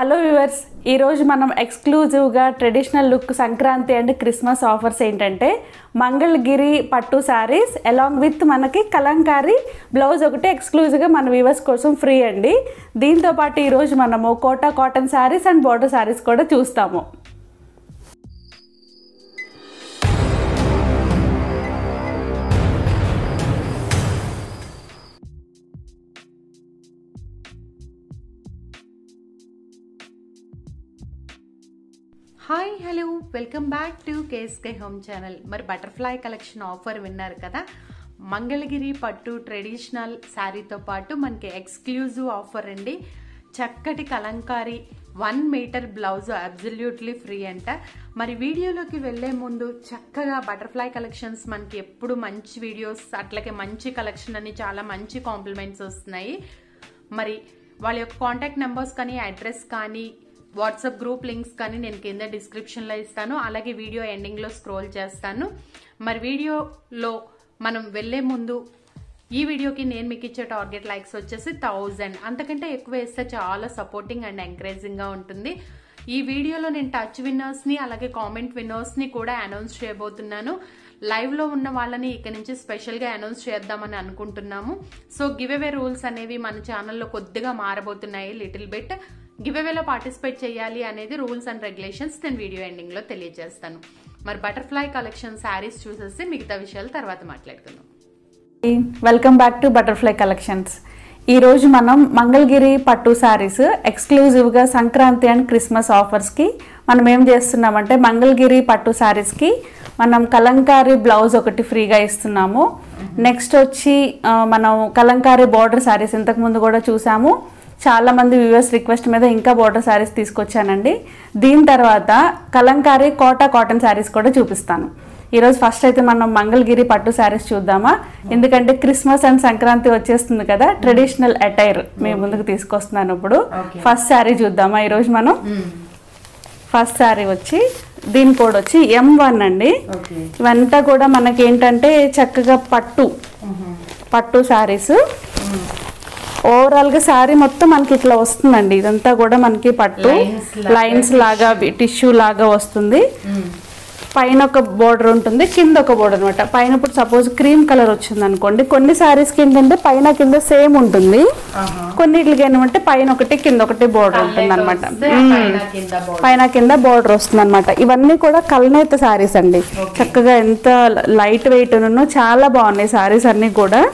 Hello viewers ఈరోజు మనం ఎక్స్క్లూజివ్గా traditional look Sankranti and Christmas offers ఏంటంటే మంగళగిరి పట్టు శారీస్ అలాంగ్ విత్ మనకి కలంకారీ బ్లౌజ్ ఒకటి ఎక్స్క్లూజివ్గా మన వ్యూవర్స్ కోసం ఫ్రీ అండి దీంతో పాటు ఈరోజు మనము Kota cotton saris and border saris కూడా చూస్తాము hi hello welcome back to KSK home channel మరి బటర్ఫ్లై కలెక్షన్ ఆఫర్ విన్నారు కదా మంగళగిరి పట్టు ట్రెడిషనల్ శారీతో పాటు మనకి ఎక్స్క్లూజివ్ ఆఫర్ అండి చక్కటి Kalamkari one metre blouse absolutely free అంట మరి వీడియోలోకి వెళ్లే ముందు చక్కగా బటర్ఫ్లై కలెక్షన్స్ మనకి ఎప్పుడు మంచి వీడియోస్ అట్లాగే మంచి కలెక్షన్ అని చాలా మంచి కాంప్లిమెంట్స్ వస్తున్నాయి మరి వాళ్ళ యొక్క కాంటాక్ట్ నెంబర్స్ కానీ అడ్రస్ కానీ వాట్సాప్ గ్రూప్ లింక్స్ కానీ నేను కింద డిస్క్రిప్షన్లో ఇస్తాను అలాగే వీడియో ఎండింగ్లో స్క్రోల్ చేస్తాను మరి వీడియోలో మనం వెళ్లే ముందు ఈ వీడియోకి నేను మీకు ఇచ్చే టార్గెట్ లైక్స్ వచ్చేసి థౌజండ్ అంతకంటే ఎక్కువ వేస్తే చాలా సపోర్టింగ్ అండ్ ఎంకరేజింగ్గా ఉంటుంది ఈ వీడియోలో నేను టచ్ విన్నర్స్ని అలాగే కామెంట్ విన్నర్స్ని కూడా అనౌన్స్ చేయబోతున్నాను లైవ్లో ఉన్న వాళ్ళని ఇక నుంచి స్పెషల్గా అనౌన్స్ చేద్దామని అనుకుంటున్నాము సో గివ్ అవే రూల్స్ అనేవి మన ఛానల్లో కొద్దిగా మారబోతున్నాయి లిటిల్ బిట్ గివ్ అవేలో పార్టిసిపేట్ చేయాలి అనేది రూల్స్ అండ్ రెగ్యులేషన్స్ నేను వీడియో ఎండింగ్లో తెలియజేస్తాను మరి బటర్ఫ్లై కలెక్షన్ శారీస్ చూసేసి మిగతా విషయాలు తర్వాత మాట్లాడుకుందాం welcome back to butterfly collections ఈరోజు మనం మంగళగిరి పట్టు శారీస్ ఎక్స్క్లూజివ్గా సంక్రాంతి అండ్ క్రిస్మస్ ఆఫర్స్కి మనం ఏం చేస్తున్నామంటే మంగళగిరి పట్టు శారీస్కి మనం కలంకారీ బ్లౌజ్ ఒకటి ఫ్రీగా ఇస్తున్నాము నెక్స్ట్ వచ్చి ఆ, మనం కలంకారీ బార్డర్ శారీస్ ఇంతకుముందు కూడా చూసాము చాలా మంది వ్యూవర్స్ రిక్వెస్ట్ మీద ఇంకా బోర్డర్ శారీస్ తీసుకొచ్చానండి దీని తర్వాత కలంకారీ కోటా కాటన్ శారీస్ కూడా చూపిస్తాను ఈరోజు ఫస్ట్ అయితే మనం మంగళగిరి పట్టు శారీస్ చూద్దామా ఎందుకంటే క్రిస్మస్ అండ్ సంక్రాంతి వచ్చేస్తుంది కదా ట్రెడిషనల్ అటైర్ మీ ముందుకు తీసుకొస్తున్నాను ఇప్పుడు ఫస్ట్ శారీ చూద్దామా ఈరోజు మనం ఫస్ట్ శారీ వచ్చి దీని కోడ్ వచ్చి ఎం వన్ అండి ఇవంతా కూడా మనకి ఏంటంటే చక్కగా పట్టు పట్టు శారీస్ ఓవరాల్ గా శారీ మొత్తం మనకి ఇట్లా వస్తుందండి ఇదంతా కూడా మనకి పట్టు Lines లాగా, లైన్స్ లాగా టిష్యూ లాగా వస్తుంది పైన ఒక బోర్డర్ ఉంటుంది కింద ఒక బోర్డర్ అనమాట పైన ఇప్పుడు సపోజ్ క్రీమ్ కలర్ వచ్చింది అనుకోండి కొన్ని శారీస్కి ఏంటంటే పైన కింద సేమ్ ఉంటుంది కొన్నిటికి ఏంటంటే పైన ఒకటి కింద ఒకటి బోర్డర్ ఉంటుంది అనమాట పైన కింద బోర్డర్ వస్తుంది అనమాట ఇవన్నీ కూడా కల్నేత శారీస్ అండి చక్కగా ఎంత లైట్ వెయిట్ చాలా బాగున్నాయి శారీస్ అన్ని కూడా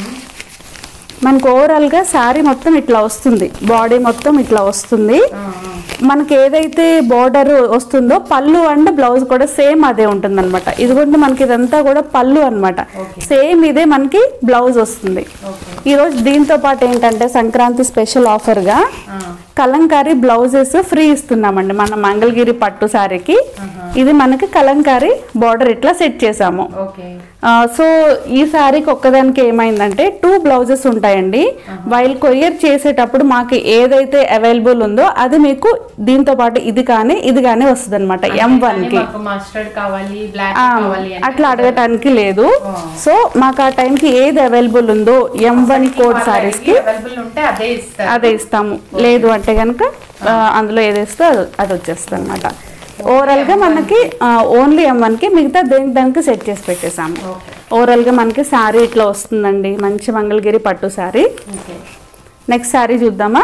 మనకు ఓవరాల్ గా శారీ మొత్తం ఇట్లా వస్తుంది బాడీ మొత్తం ఇట్లా వస్తుంది మనకి ఏదైతే బోర్డర్ వస్తుందో పళ్ళు అండ్ బ్లౌజ్ కూడా సేమ్ అదే ఉంటుంది అనమాట ఇదిగోండి మనకి ఇదంతా కూడా పళ్ళు అన్నమాట సేమ్ ఇదే మనకి బ్లౌజ్ వస్తుంది ఈ రోజు దీంతో పాటు ఏంటంటే సంక్రాంతి స్పెషల్ ఆఫర్ గా కలంకారీ బ్లౌజెస్ ఫ్రీ ఇస్తున్నామండి మన మంగళగిరి పట్టు శారీకి ఇది మనకి కలంకారీ బార్డర్ ఇట్లా సెట్ చేసాము ఓకే ఆ, సో ఈ శారీకి ఒక్కదానికి ఏమైందంటే టూ బ్లౌజెస్ ఉంటాయండి వైల్ కొరియర్ చేసేటప్పుడు మాకు ఏదైతే అవైలబుల్ ఉందో అది మీకు దీంతో పాటు ఇది కానీ ఇది కానీ వస్తుంది అనమాట ఎం వన్ కి మస్టర్డ్ కావాలి బ్లాక్ ఆ, కావాలి అంటే అట్లా అడగటానికి లేదు సో మాకు ఆ టైంకి ఏది అవైలబుల్ ఉందో ఎం వన్ కోడ్ శారీస్ కి అవైలబుల్ ఉంటే అదే ఇస్తారు అదే ఇస్తాము లేదు అంటే కనుక అందులో ఏది ఇస్తే అది అది వచ్చేస్తుంది అనమాట ఓవరాల్ గా మనకి ఓన్లీ ఎం వన్ కి మిగతా దేనికి దానికి సెట్ చేసి పెట్టేసాము ఓవరాల్ గా మనకి శారీ ఇట్లా వస్తుందండి మంచి మంగళగిరి పట్టు శారీ ఓకే నెక్స్ట్ శారీ చూద్దామా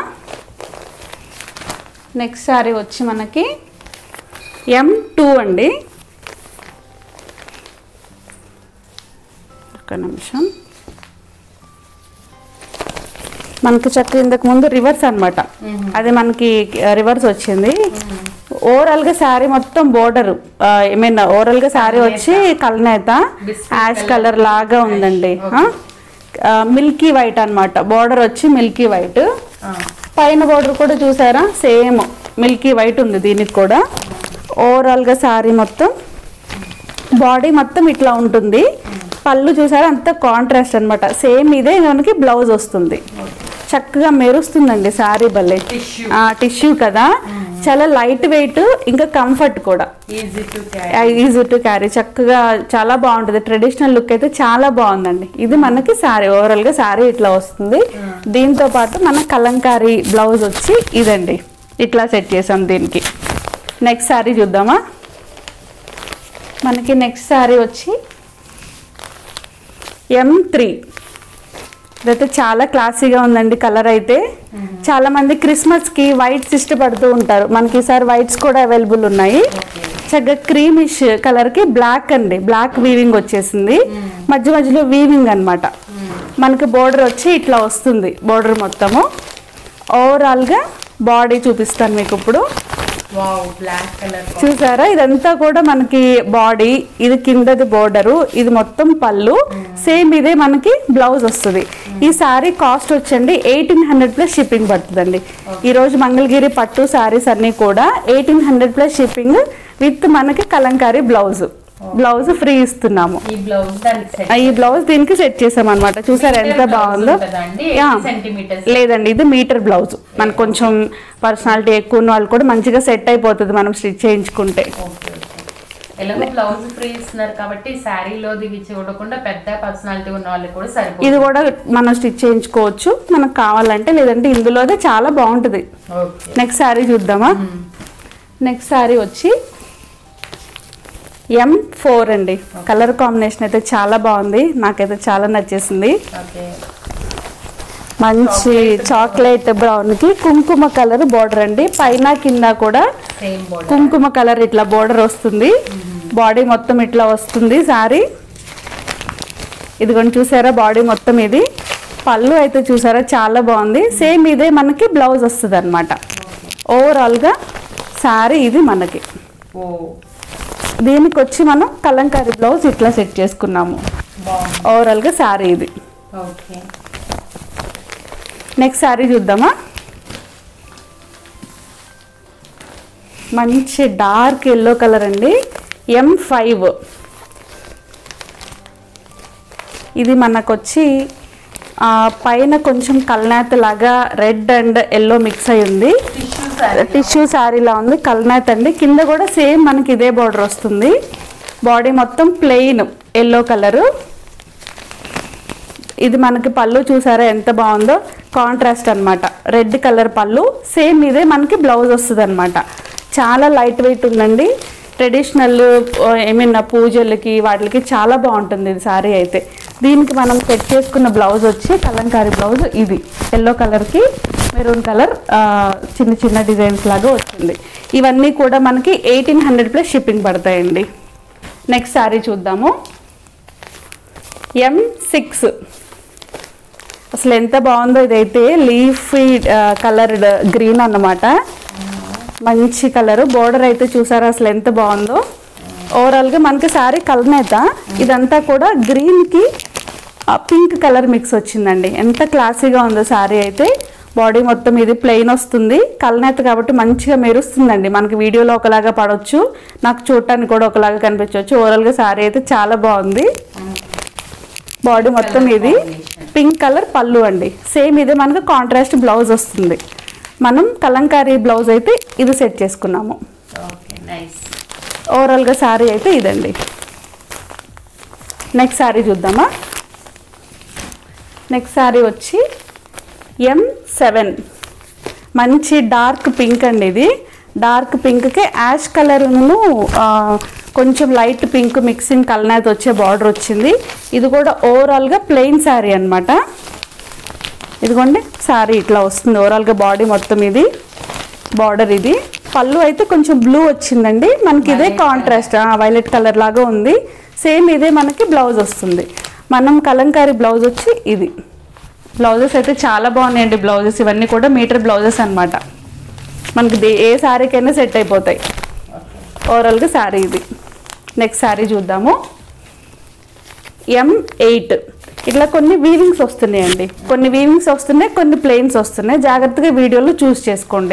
నెక్స్ట్ శారీ వచ్చి మనకి ఎం టూ అండి ఒక్క నిమిషం మనకి చక్క ఇంతకు ముందు రివర్స్ అన్నమాట అది మనకి రివర్స్ వచ్చింది ఓవరాల్ గా శారీ మొత్తం బోర్డర్ ఐ మీన్ ఓవరాల్ గా శారీ వచ్చి కల్నేత యాష్ కలర్ లాగా ఉందండి మిల్కీ వైట్ అన్నమాట బోర్డర్ వచ్చి మిల్కీ వైట్ పైన బోర్డర్ కూడా చూసారా సేమ్ మిల్కీ వైట్ ఉంది దీనికి కూడా ఓవరాల్ గా శారీ మొత్తం బాడీ మొత్తం ఇట్లా ఉంటుంది పళ్ళు చూసారా అంత కాంట్రాస్ట్ అన్నమాట సేమ్ ఇదే మనకి బ్లౌజ్ వస్తుంది చక్కగా మెరుస్తుందండి శారీ భలే Tissue. టిష్యూ కదా చాలా లైట్ వెయిట్ ఇంకా కంఫర్ట్ కూడా easy to carry easy to carry చక్కగా చాలా బాగుంటుంది ట్రెడిషనల్ లుక్ అయితే చాలా బాగుందండి ఇది మనకి శారీ ఓవరాల్ గా శారీ ఇట్లా వస్తుంది దీంతో పాటు మన కలంకారీ బ్లౌజ్ వచ్చి ఇదండి ఇట్లా సెట్ చేసాం దీనికి నెక్స్ట్ శారీ చూద్దామా మనకి నెక్స్ట్ శారీ వచ్చి ఎం త్రీ ఇదైతే చాలా క్లాసీగా ఉందండి కలర్ అయితే చాలా మంది క్రిస్మస్కి వైట్స్ ఇష్టపడుతూ ఉంటారు మనకి ఈసారి వైట్స్ కూడా అవైలబుల్ ఉన్నాయి చక్కగా క్రీమిష్ కలర్కి బ్లాక్ అండి బ్లాక్ వీవింగ్ వచ్చేసింది మధ్య మధ్యలో వీవింగ్ అన్నమాట మనకి బోర్డర్ వచ్చి ఇట్లా వస్తుంది బోర్డర్ మొత్తము ఓవరాల్గా బాడీ చూపిస్తాను మీకు ఇప్పుడు వావ్ బ్లాక్ కలర్ చూసారా ఇదంతా కూడా మనకి బాడీ ఇది కిందది బోర్డరు ఇది మొత్తం పళ్ళు సేమ్ ఇదే మనకి బ్లౌజ్ వస్తుంది ఈ సారీ కాస్ట్ వచ్చండి ఎయిటీన్ హండ్రెడ్ ప్లస్ షిప్పింగ్ పడుతుందండి ఈ రోజు మంగళగిరి పట్టు సారీస్ అన్ని కూడా eighteen hundred plus shipping with మనకి కలంకారీ బ్లౌజ్ బ్లౌజ్ ఫ్రీ ఇస్తున్నాము ఈ బ్లౌజ్ దానికి సెట్ ఆ, ఈ బ్లౌజ్ దీనికి సెట్ చేసాం అనమాట చూసారా ఎంత బాగుందో యా. సెంటీమీటర్స్ లేదండి ఇది మీటర్ బ్లౌజ్ మనకు కొంచెం పర్సనాలిటీ ఎక్కువ ఉన్న వాళ్ళు కూడా మంచిగా సెట్ అయిపోతుంది మనం స్టిచ్ చేయించుకుంటే ఓకే ఎలాగో బ్లౌజ్ ఫ్రీ ఇస్తున్నారు కాబట్టి శారీలో దిగి చూడకుండా పెద్ద పర్సనాలిటీ ఉన్న వాళ్ళకి కూడా ఇది సరిపోతుంది కూడా మనం స్టిచ్ చేయించుకోవచ్చు మనకు కావాలంటే లేదంటే ఇందులోదే చాలా బాగుంటుంది ఓకే నెక్స్ట్ శారీ చూద్దామా నెక్స్ట్ శారీ వచ్చి ఎం ఫోర్ అండి కలర్ కాంబినేషన్ అయితే చాలా బాగుంది నాకైతే చాలా నచ్చేసింది ఓకే మంచి చాక్లెట్ బ్రౌన్ కి కుంకుమ కలర్ బోర్డర్ అండి పైన కింద కూడా సేమ్ బోర్డర్ కుంకుమ కలర్ ఇట్లా బోర్డర్ వస్తుంది బాడీ మొత్తం ఇట్లా వస్తుంది సారీ ఇదిగోండి చూసారా బాడీ మొత్తం ఇది పళ్ళు అయితే చూసారా చాలా బాగుంది సేమ్ ఇదే మనకి బ్లౌజ్ వస్తుంది అనమాట ఓవరాల్గా శారీ ఇది మనకి ఓ దీనికి వచ్చి మనం కలంకారీ బ్లౌజ్ ఇట్లా సెట్ చేసుకున్నాము బాగుంది ఓవరాల్గా శారీ ఇది ఓకే నెక్స్ట్ శారీ చూద్దామా మంచి డార్క్ ఎల్లో కలర్ అండి ఎం ఫైవ్ ఇది మనకొచ్చి ఆ, పైన కొంచెం కల్నాత్ లాగా రెడ్ అండ్ ఎల్లో మిక్స్ అయి ఉంది టిష్యూ శారీ టిష్యూ శారీలా ఉంది కల్నాత్ అండి కింద కూడా సేమ్ మనకి ఇదే బార్డర్ వస్తుంది బాడీ మొత్తం ప్లెయిన్ ఎల్లో కలరు ఇది మనకి పళ్ళు చూసారా ఎంత బాగుందో కాంట్రాస్ట్ అన్నమాట రెడ్ కలర్ పళ్ళు సేమ్ ఇదే మనకి బ్లౌజ్ వస్తుంది అనమాట చాలా లైట్ వెయిట్ ఉందండి ట్రెడిషనల్ ఏమైనా పూజలకి వాటికి చాలా బాగుంటుంది ఇది సారీ అయితే దీనికి మనం సెట్ చేసుకున్న బ్లౌజ్ వచ్చి కలంకారీ బ్లౌజ్ ఇది ఎల్లో కలర్కి మెరూన్ కలర్ చిన్న చిన్న డిజైన్స్ లాగా వచ్చింది ఇవన్నీ కూడా మనకి ఎయిటీన్ హండ్రెడ్ ప్లస్ షిప్పింగ్ పడతాయండి నెక్స్ట్ శారీ చూద్దాము ఎం సిక్స్ అసలు ఎంత బాగుందో ఇదైతే లీఫీ కలర్డ్ గ్రీన్ అన్నమాట మంచి కలర్ బోర్డర్ అయితే చూసారా అసలు ఎంత బాగుందో ఓవరాల్గా మనకి శారీ కలనేత ఇదంతా కూడా గ్రీన్కి పింక్ కలర్ మిక్స్ వచ్చిందండి ఎంత క్లాసీగా ఉందో శారీ అయితే బాడీ మొత్తం ఇది ప్లెయిన్ వస్తుంది కలనేత కాబట్టి మంచిగా మెరుస్తుందండి మనకి వీడియోలో ఒకలాగా పడవచ్చు నాకు చూడటానికి కూడా ఒకలాగా కనిపించవచ్చు ఓవరాల్గా శారీ అయితే చాలా బాగుంది బాడీ మొత్తం ఇది పింక్ కలర్ పళ్ళు అండి సేమ్ ఇదే మనకు కాంట్రాస్ట్ బ్లౌజ్ వస్తుంది మనం కలంకారీ బ్లౌజ్ అయితే ఇది సెట్ చేసుకున్నాము ఓకే నైస్ ఓవరాల్గా శారీ అయితే ఇదండి నెక్స్ట్ శారీ చూద్దామా నెక్స్ట్ శారీ వచ్చి ఎం సెవెన్ మంచి డార్క్ పింక్ అండి ఇది డార్క్ పింక్కి యాష్ కలర్ను కొంచెం లైట్ పింక్ మిక్సింగ్ కలర్ వచ్చే బార్డర్ వచ్చింది ఇది కూడా ఓవరాల్గా ప్లెయిన్ శారీ అనమాట ఇదిగోండి శారీ ఇట్లా వస్తుంది ఓవరాల్గా బాడీ మొత్తం ఇది బార్డర్ ఇది పళ్ళు అయితే కొంచెం బ్లూ వచ్చిందండి మనకి ఇదే కాంట్రాస్ట్ వైలెట్ కలర్ లాగా ఉంది సేమ్ ఇదే మనకి బ్లౌజ్ వస్తుంది మనం కలంకారీ బ్లౌజ్ వచ్చి ఇది బ్లౌజెస్ అయితే చాలా బాగున్నాయండి బ్లౌజెస్ ఇవన్నీ కూడా మీటర్ బ్లౌజెస్ అన్నమాట మనకి దే- ఏ శారీకైనా సెట్ అయిపోతాయి ఓవరాల్గా శారీ ఇది నెక్స్ట్ శారీ చూద్దాము ఎం ఎయిట్ ఇట్లా కొన్ని వీవింగ్స్ వస్తున్నాయండి కొన్ని వీవింగ్స్ వస్తున్నాయి కొన్ని ప్లెయిన్స్ వస్తున్నాయి జాగ్రత్తగా వీడియోలో చూస్ చేసుకోండి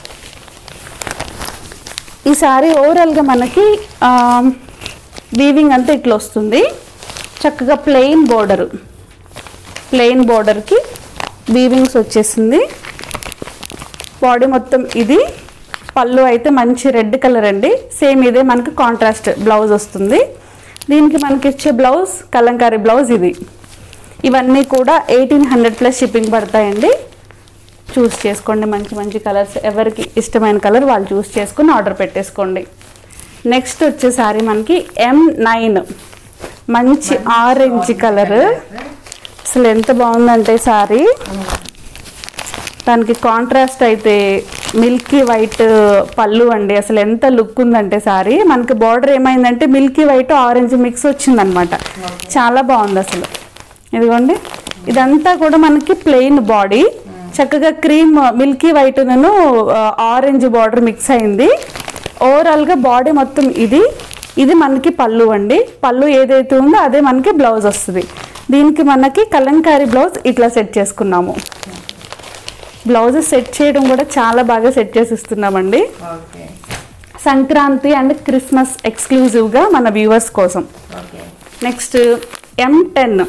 ఈ సారీ ఓవరాల్గా మనకి వీవింగ్ అంతా ఇట్లా వస్తుంది చక్కగా ప్లెయిన్ బోర్డరు ప్లెయిన్ బోర్డర్కి వీవింగ్స్ వచ్చేసింది బాడీ మొత్తం ఇది పళ్ళు అయితే మంచి రెడ్ కలర్ అండి సేమ్ ఇదే మనకి కాంట్రాస్ట్ బ్లౌజ్ వస్తుంది దీనికి మనకి ఇచ్చే బ్లౌజ్ కలంకారీ బ్లౌజ్ ఇది ఇవన్నీ కూడా ఎయిటీన్ హండ్రెడ్ ప్లస్ షిప్పింగ్ పడతాయండి చూస్ చేసుకోండి మంచి మంచి కలర్స్ ఎవరికి ఇష్టమైన కలర్ వాళ్ళు చూస్ చేసుకుని ఆర్డర్ పెట్టేసుకోండి నెక్స్ట్ వచ్చే సారీ మనకి ఎం నైన్ మంచి ఆరెంజ్ కలర్ అసలు ఎంత బాగుందంటే సారీ దానికి కాంట్రాస్ట్ అయితే మిల్కీ వైట్ పళ్ళు అండి అసలు ఎంత లుక్ ఉందంటే సారీ మనకి బార్డర్ ఏమైందంటే మిల్కీ వైట్ ఆరెంజ్ మిక్స్ వచ్చిందనమాట చాలా బాగుంది అసలు ఇదిగోండి ఇదంతా కూడా మనకి ప్లెయిన్ బాడీ చక్కగా క్రీమ్ మిల్కీ వైట్ నను ఆరెంజ్ బార్డర్ మిక్స్ అయింది ఓవరాల్గా బాడీ మొత్తం ఇది ఇది మనకి పళ్ళు అండి పళ్ళు ఏదైతే ఉందో అదే మనకి బ్లౌజ్ వస్తుంది దీనికి మనకి కలంకారీ బ్లౌజ్ ఇట్లా సెట్ చేసుకున్నాము బ్లౌజ్ సెట్ చేయడం కూడా చాలా బాగా సెట్ చేసి ఇస్తున్నామండి ఓకే సంక్రాంతి అండ్ క్రిస్మస్ ఎక్స్క్లూజివ్గా మన వ్యూవర్స్ కోసం ఓకే నెక్స్ట్ ఎం టెన్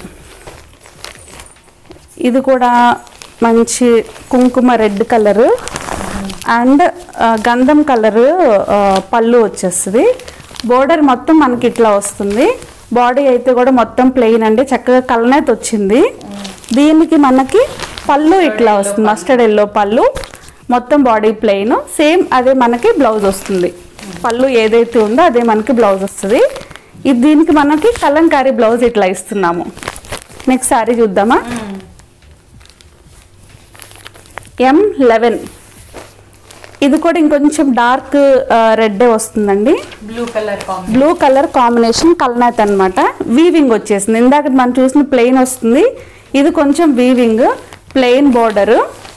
ఇది కూడా మంచి కుంకుమ రెడ్ కలర్ అండ్ గంధం కలర్ పళ్ళు వచ్చేస్తుంది బోర్డర్ మొత్తం మనకి ఇట్లా వస్తుంది బాడీ అయితే కూడా మొత్తం ప్లెయిన్ అండి చక్కగా కలనేత వచ్చింది దీనికి మనకి పళ్ళు ఇట్లా వస్తుంది మస్టర్డ్ ఎల్లో పళ్ళు మొత్తం బాడీ ప్లెయిన్ సేమ్ అదే మనకి బ్లౌజ్ వస్తుంది పళ్ళు ఏదైతే ఉందో అదే మనకి బ్లౌజ్ వస్తుంది ఇది దీనికి మనకి కలంకారీ బ్లౌజ్ ఇట్లా ఇస్తున్నాము నెక్స్ట్ సారీ చూద్దామా ఎం లెవెన్ ఇది కూడా ఇంకొంచెం డార్క్ రెడ్ వస్తుందండి blue colour combination blue colour combination కల్నాథ్ అనమాట వీవింగ్ వచ్చేసింది ఇందాక మనం చూసిన ప్లెయిన్ వస్తుంది ఇది కొంచెం వీవింగ్ ప్లెయిన్ బోర్డర్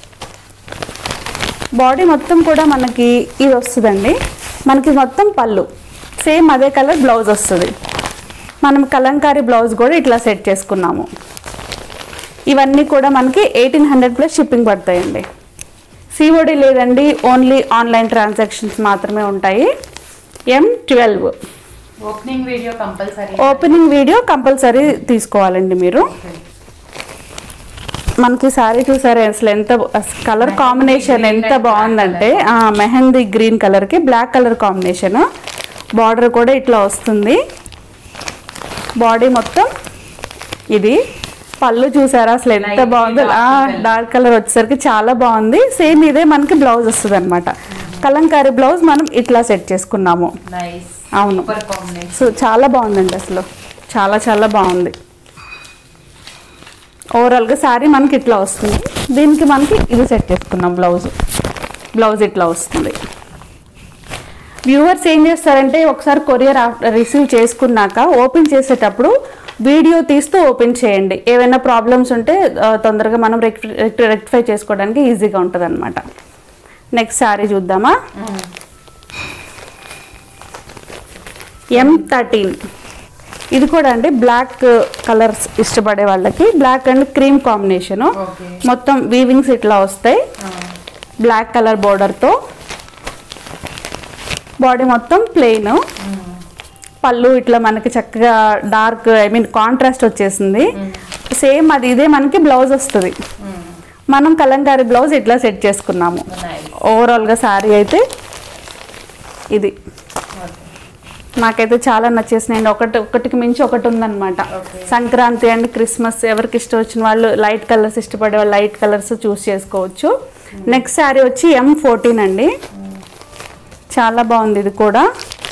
బాడీ మొత్తం కూడా మనకి ఇది వస్తుందండి మనకి మొత్తం పళ్ళు సేమ్ అదే కలర్ బ్లౌజ్ వస్తుంది మనం కలంకారీ బ్లౌజ్ కూడా ఇట్లా సెట్ చేసుకున్నాము ఇవన్నీ కూడా మనకి ఎయిటీన్ హండ్రెడ్ ప్లస్ షిప్పింగ్ పడతాయండి సిఓడి లేదండి ఓన్లీ ఆన్లైన్ ట్రాన్సాక్షన్స్ మాత్రమే ఉంటాయి M twelve opening video compulsory opening video compulsory తీసుకోవాలండి మీరు మనకి సారీ చూసారా అసలు ఎంత కలర్ కాంబినేషన్ ఎంత బాగుందంటే ఆ, మెహందీ గ్రీన్ కలర్కి బ్లాక్ కలర్ కాంబినేషన్ బార్డర్ కూడా ఇట్లా వస్తుంది బాడీ మొత్తం ఇది పళ్ళు చూసారా అసలు ఎంత Light బాగుందో dark colour. డార్క్ కలర్ వచ్చేసరికి చాలా బాగుంది సేమ్ ఇదే మనకి బ్లౌజ్ వస్తుంది అనమాట కలంకారీ బ్లౌజ్ మనం ఇట్లా సెట్ చేసుకున్నాము నైస్ అవును. సూపర్ కాంబినేషన్ సో చాలా బాగుందండి అసలు చాలా చాలా బాగుంది ఓవరాల్గా శారీ మనకి ఇట్లా వస్తుంది దీనికి మనకి ఇది సెట్ చేసుకున్నాం బ్లౌజ్ బ్లౌజ్ ఇట్లా వస్తుంది వ్యూవర్స్ ఏం చేస్తారంటే ఒకసారి కొరియర్ రిసీవ్ చేసుకున్నాక ఓపెన్ చేసేటప్పుడు వీడియో తీస్తూ ఓపెన్ చేయండి ఏవైనా ప్రాబ్లమ్స్ ఉంటే ఆ, తొందరగా మనం రెక్టిఫై చేసుకోవడానికి ఈజీగా ఉంటుంది అనమాట నెక్స్ట్ శారీ చూద్దామా ఎం థర్టీన్ ఇది కూడా అండి బ్లాక్ కలర్స్ ఇష్టపడే వాళ్ళకి black and cream combination okay మొత్తం వీవింగ్స్ ఇట్లా వస్తాయి బ్లాక్ కలర్ బోర్డర్తో బాడీ మొత్తం ప్లెయిన్ పళ్ళు ఇట్లా మనకి చక్కగా డార్క్ ఐ మీన్ కాంట్రాస్ట్ వచ్చేసింది సేమ్ అది ఇదే మనకి బ్లౌజ్ వస్తుంది మనం కలంకారీ బ్లౌజ్ ఇట్లా సెట్ చేసుకున్నాము నైస్ ఓవరాల్గా శారీ అయితే ఇది నాకైతే చాలా నచ్చేసినాయండి ఒకటి ఒకటికి మించి ఒకటి ఉందన్నమాట Okay. సంక్రాంతి అండ్ క్రిస్మస్ ఎవరికి ఇష్టం వచ్చిన వాళ్ళు లైట్ కలర్స్ ఇష్టపడే వాళ్ళు లైట్ కలర్స్ చూస్ చేసుకోవచ్చు నెక్స్ట్ శారీ వచ్చి ఎం ఫోర్టీన్ అండి చాలా బాగుంది ఇది కూడా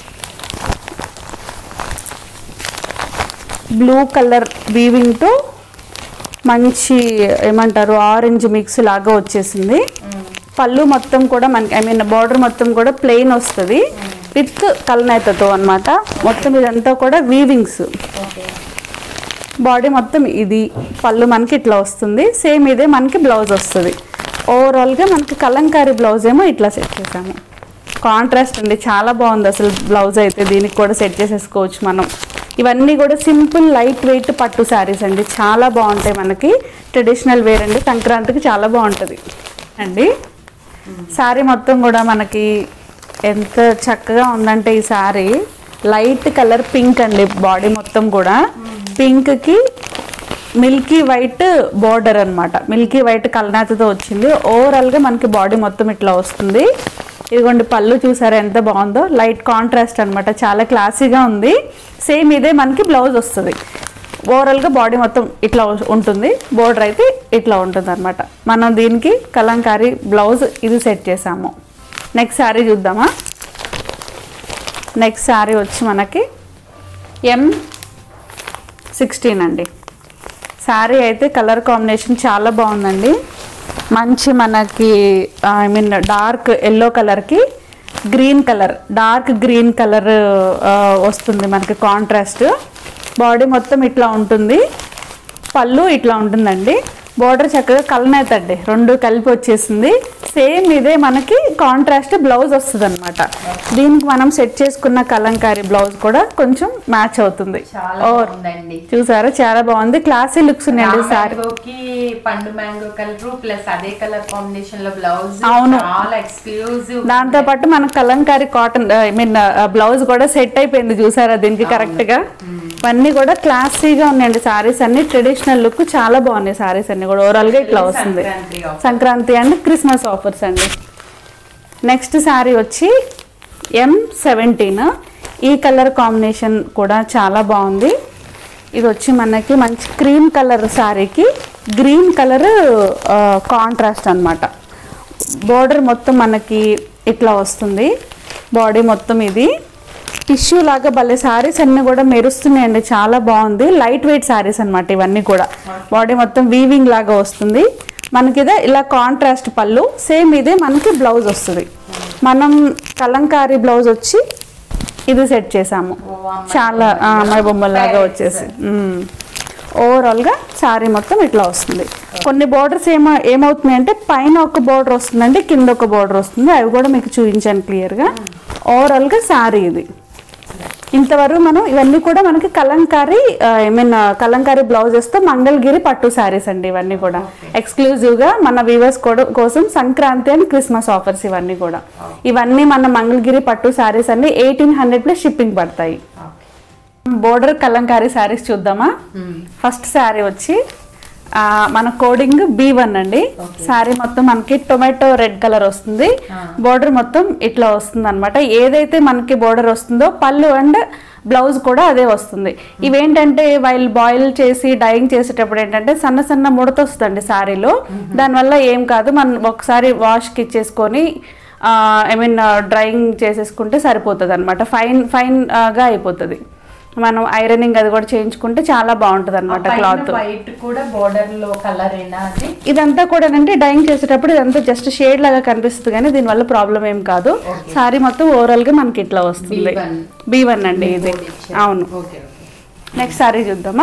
బ్లూ కలర్ వీవింగ్తో మంచి ఏమంటారు ఆరెంజ్ మిక్స్ లాగా వచ్చేసింది పళ్ళు మొత్తం కూడా మనకి ఐ మీన్ బార్డర్ మొత్తం కూడా ప్లెయిన్ వస్తుంది విత్ కల్నేతతో అన్నమాట మొత్తం ఇదంతా కూడా వీవింగ్స్ ఓకే బాడీ మొత్తం ఇది పళ్ళు మనకి ఇట్లా వస్తుంది సేమ్ ఇదే మనకి బ్లౌజ్ వస్తుంది ఓవరాల్గా మనకి కలంకారీ బ్లౌజ్ ఏమో ఇట్లా సెట్ చేసాము కాంట్రాస్ట్ అండి చాలా బాగుంది అసలు బ్లౌజ్ అయితే దీనికి కూడా సెట్ చేసేసుకోవచ్చు మనం ఇవన్నీ కూడా సింపుల్ లైట్ వెయిట్ పట్టు శారీస్ అండి చాలా బాగుంటాయి మనకి ట్రెడిషనల్ వేర్ అండి సంక్రాంతికి చాలా బాగుంటుంది అండి శారీ మొత్తం కూడా మనకి ఎంత చక్కగా ఉందంటే ఈ శారీ లైట్ కలర్ పింక్ అండి బాడీ మొత్తం కూడా పింక్కి మిల్కీ వైట్ బోర్డర్ అన్నమాట మిల్కీ వైట్ కలనాతతో వచ్చింది ఓవరాల్గా మనకి బాడీ మొత్తం ఇట్లా వస్తుంది ఇదిగోండి పళ్ళు చూసారా ఎంత బాగుందో లైట్ కాంట్రాస్ట్ అన్నమాట చాలా క్లాసీగా ఉంది సేమ్ ఇదే మనకి బ్లౌజ్ వస్తుంది ఓవరాల్గా బాడీ మొత్తం ఇట్లా ఉ- ఉంటుంది బోర్డర్ అయితే ఇట్లా ఉంటుంది అనమాట మనం దీనికి కలంకారీ బ్లౌజ్ ఇది సెట్ చేసాము నెక్స్ట్ శారీ చూద్దామా నెక్స్ట్ శారీ వచ్చి మనకి ఎం సిక్స్టీన్ అండి శారీ అయితే కలర్ కాంబినేషన్ చాలా బాగుందండి మంచి మనకి ఐ మీన్ డార్క్ ఎల్లో కలర్కి green colour dark green colour వస్తుంది మనకి కాంట్రాస్ట్ బాడీ మొత్తం ఇట్లా ఉంటుంది పళ్ళు ఇట్లా ఉంటుందండి బోర్డర్ చక్కగా కలనేతండి రెండు కలిపి వచ్చేసింది సేమ్ ఇదే మనకి కాంట్రాస్ట్ బ్లౌజ్ వస్తుంది అనమాట దీనికి మనం సెట్ చేసుకున్న కలంకారీ బ్లౌజ్ కూడా కొంచెం మ్యాచ్ అవుతుంది చాలా ఓ బాగుందండి చూసారా చాలా బాగుంది క్లాసీ లుక్స్ ఉన్నాయండి సారీ మ్యాంగోకి పండు మ్యాంగో కలర్ ప్లస్ అదే కలర్ కాంబినేషన్ లో బ్లౌజ్ అవును. చాలా ఎక్స్క్లూజివ్ దాంతో పాటు మన Kalamkari cotton I mean blouse కూడా సెట్ అయిపోయింది చూసారా దీనికి కరెక్ట్ గా ఇవన్నీ కూడా క్లాసీగా ఉన్నాయండి సారీస్ అన్ని ట్రెడిషనల్ లుక్ చాలా బాగున్నాయి సారీస్ అన్ని కూడా ఓవరాల్ గా ఇట్లా వస్తుంది Sankranti offer. Sankranti and Christmas offers అండి నెక్స్ట్ శారీ వచ్చి ఎం సెవెంటీన్ ఈ కలర్ కాంబినేషన్ కూడా చాలా బాగుంది ఇది వచ్చి మనకి మంచి క్రీమ్ కలర్ శారీకి గ్రీన్ కలర్ కాంట్రాస్ట్ అన్నమాట బోర్డర్ మొత్తం మనకి ఇట్లా వస్తుంది బాడీ మొత్తం ఇది టిష్యూ లాగా భలే శారీస్ అన్నీ కూడా మెరుస్తున్నాయండి చాలా బాగుంది లైట్ వెయిట్ శారీస్ అన్నమాట ఇవన్నీ కూడా బాడీ మొత్తం వీవింగ్ లాగా వస్తుంది మనకి ఇదే ఇలా కాంట్రాస్ట్ పళ్ళు సేమ్ ఇదే మనకి బ్లౌజ్ వస్తుంది మనం కలంకారీ బ్లౌజ్ వచ్చి ఇది సెట్ చేసాము ఓ, అమ్మాయి చాలా ఆ, అమ్మాయి బొమ్మలాగా Parrots. వచ్చేసి ఓవరాల్గా శారీ మొత్తం ఇట్లా వస్తుంది కొన్ని బోర్డర్స్ ఏమో ఏమవుతుంది అంటే పైన ఒక బోర్డర్ వస్తుందండి కింద ఒక బోర్డర్ వస్తుంది అవి కూడా మీకు చూపించాను క్లియర్గా ఓవరాల్గా శారీ ఇది ఇంతవరకు మనం ఇవన్నీ కూడా మనకి కలంకారీ ఐ మీన్ కలంకారీ బ్లౌజెస్తో మంగళగిరి పట్టు శారీస్ అండి ఇవన్నీ కూడా ఎక్స్క్లూజివ్గా మన వీవర్స్ కూడా కోసం సంక్రాంతి అండ్ క్రిస్మస్ ఆఫర్స్ ఇవన్నీ కూడా ఇవన్నీ మన మంగళగిరి పట్టు శారీస్ అన్ని ఎయిటీన్ హండ్రెడ్ ప్లస్ షిప్పింగ్ పడతాయి బోర్డర్ కలంకారీ శారీస్ చూద్దామా ఫస్ట్ శారీ వచ్చి ఆ, మన కోడింగ్ బి వన్ అండి శారీ మొత్తం మనకి టొమాటో రెడ్ కలర్ వస్తుంది బోర్డర్ మొత్తం ఇట్లా వస్తుంది అనమాట ఏదైతే మనకి బోర్డర్ వస్తుందో పళ్ళు అండ్ బ్లౌజ్ కూడా అదే వస్తుంది ఇవేంటంటే వైల్ బాయిల్ చేసి డైయింగ్ చేసేటప్పుడు ఏంటంటే సన్న సన్న ముడత వస్తుందండి శారీలో దానివల్ల ఏం కాదు మనం ఒకసారి వాష్కి ఇచ్చేసుకొని ఐ మీన్ డ్రైయింగ్ చేసేసుకుంటే సరిపోతుంది అనమాట ఫైన్ ఫైన్గా అయిపోతుంది మనం ఐరనింగ్ అది కూడా చేయించుకుంటే చాలా బాగుంటుంది అనమాట క్లాత్ వైట్ కూడా బోర్డర్ లో కలర్ ఏనా అది ఇదంతా కూడా అంటే డైయింగ్ చేసేటప్పుడు ఇదంతా జస్ట్ షేడ్ లాగా కనిపిస్తుంది కానీ దీనివల్ల ప్రాబ్లం ఏం కాదు సారీ మొత్తం ఓవరాల్ గా మనకి ఇట్లా వస్తుంది B1. బి వన్ అండి ఇది అవును ఓకే నెక్స్ట్ సారీ చూద్దామా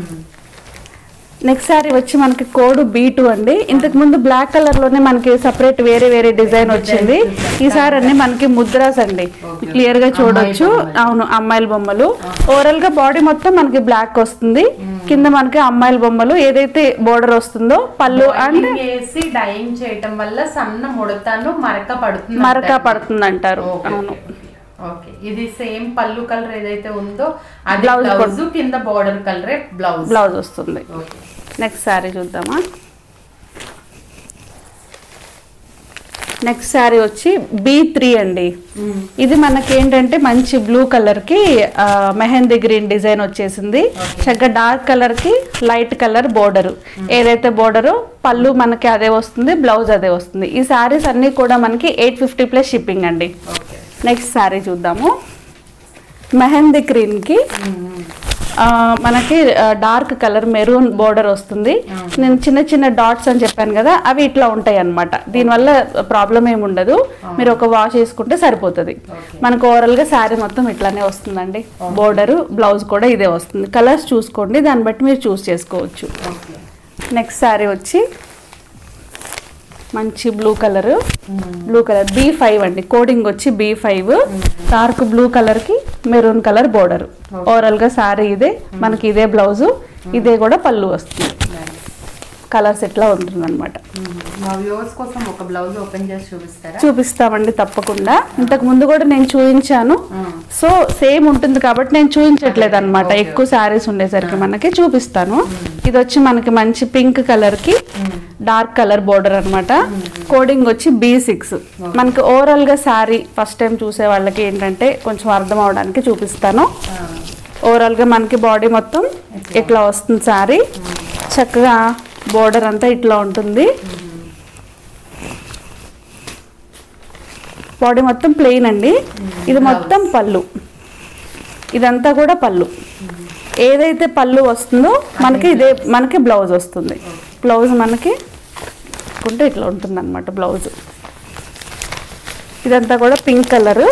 నెక్స్ట్ సారీ వచ్చి మనకి కోడ్ బీ టూ అండి ఇంతకు ముందు బ్లాక్ కలర్ లోనే మనకి సపరేట్ వేరే వేరే డిజైన్ వచ్చింది ఈసారి అన్ని మనకి ముద్రాస్ అండి క్లియర్ గా చూడొచ్చు అవును అమ్మాయిల బొమ్మలు ఓవరాల్ గా బాడీ మొత్తం మనకి బ్లాక్ వస్తుంది కింద మనకి అమ్మాయిల బొమ్మలు ఏదైతే బోర్డర్ వస్తుందో పళ్ళు అండ్ Boiling వేసి డైయింగ్ చేయటం వల్ల సన్న ముడతను మరక పడుతుంది మరక పడుతుంది అంటారు ఓకే, అవును ఓకే, ఓకే ఇది సేమ్ పళ్ళు కలర్ ఏదైతే ఉందో అది Blouse బ్లౌజ్ కింద బోర్డర్ కలరే బ్లౌజ్ బ్లౌజ్ వస్తుంది ఓకే నెక్స్ట్ శారీ చూద్దామా నెక్స్ట్ శారీ వచ్చి బీ త్రీ అండి ఇది మనకి ఏంటంటే మంచి బ్లూ కలర్ కి ఆ, మెహందీ గ్రీన్ డిజైన్ వచ్చేసింది చక్కగా డార్క్ కలర్ కి లైట్ కలర్ బోర్డర్ ఏదైతే బోర్డరు పళ్ళు మనకి అదే వస్తుంది బ్లౌజ్ అదే వస్తుంది ఈ శారీస్ అన్ని కూడా మనకి ఎయిట్ ఫిఫ్టీ ప్లస్ షిప్పింగ్ అండి ఓకే నెక్స్ట్ శారీ చూద్దాము మెహందీ గ్రీన్ కి ఆ, మనకి డార్క్ కలర్ మెరూన్ బోర్డర్ వస్తుంది నేను చిన్న చిన్న డాట్స్ అని చెప్పాను కదా అవి ఇట్లా ఉంటాయి అన్నమాట దీనివల్ల ప్రాబ్లం ఏమి ఉండదు మీరు ఒక వాష్ చేసుకుంటే సరిపోతుంది మనకు ఓవరాల్ గా శారీ మొత్తం ఇట్లానే వస్తుందండి బోర్డర్ బ్లౌజ్ కూడా ఇదే వస్తుంది కలర్స్ చూసుకోండి దాన్ని బట్టి మీరు చూస్ చేసుకోవచ్చు ఓకే నెక్స్ట్ శారీ వచ్చి మంచి blue colour blue colour B five అండి కోడింగ్ వచ్చి B five dark blue colour కి మెరూన్ కలర్ బోర్డర్ ఓవరాల్ గా శారీ ఇదే మనకి ఇదే బ్లౌజ్ ఇదే కూడా పళ్ళు వస్తుంది కలర్స్ ఎట్లా ఉంటుంది అనమాట మా వ్యూవర్స్ కోసం ఒక బ్లౌజ్ ఓపెన్ చేసి చూపిస్తారా చూపిస్తామండి తప్పకుండా ఇంతకు ముందు కూడా నేను చూపించాను Mm. సో సేమ్ ఉంటుంది కాబట్టి నేను చూపించట్లేదు అనమాట ఎక్కువ శారీస్ ఉండేసరికి మనకి చూపిస్తాను ఇది వచ్చి మనకి మంచి పింక్ కలర్ కి డార్క్ కలర్ బోర్డర్ అన్నమాట కోడింగ్ వచ్చి బీ సిక్స్ మనకి ఓవరాల్ గా శారీ ఫస్ట్ టైం చూసే వాళ్ళకి ఏంటంటే కొంచెం అర్థం అవడానికి చూపిస్తాను ఓవరాల్గా మనకి బాడీ మొత్తం ఇట్లా వస్తుంది శారీ చక్కగా బోర్డర్ అంతా ఇట్లా ఉంటుంది బాడీ మొత్తం ప్లెయిన్ అండి ఇది మొత్తం పళ్ళు ఇదంతా కూడా పళ్ళు ఏదైతే పళ్ళు వస్తుందో మనకి ఇదే మనకి బ్లౌజ్ వస్తుంది బ్లౌజ్ మనకి కుంటే ఇట్లా ఉంటుంది అనమాట బ్లౌజ్ ఇదంతా కూడా పింక్ కలర్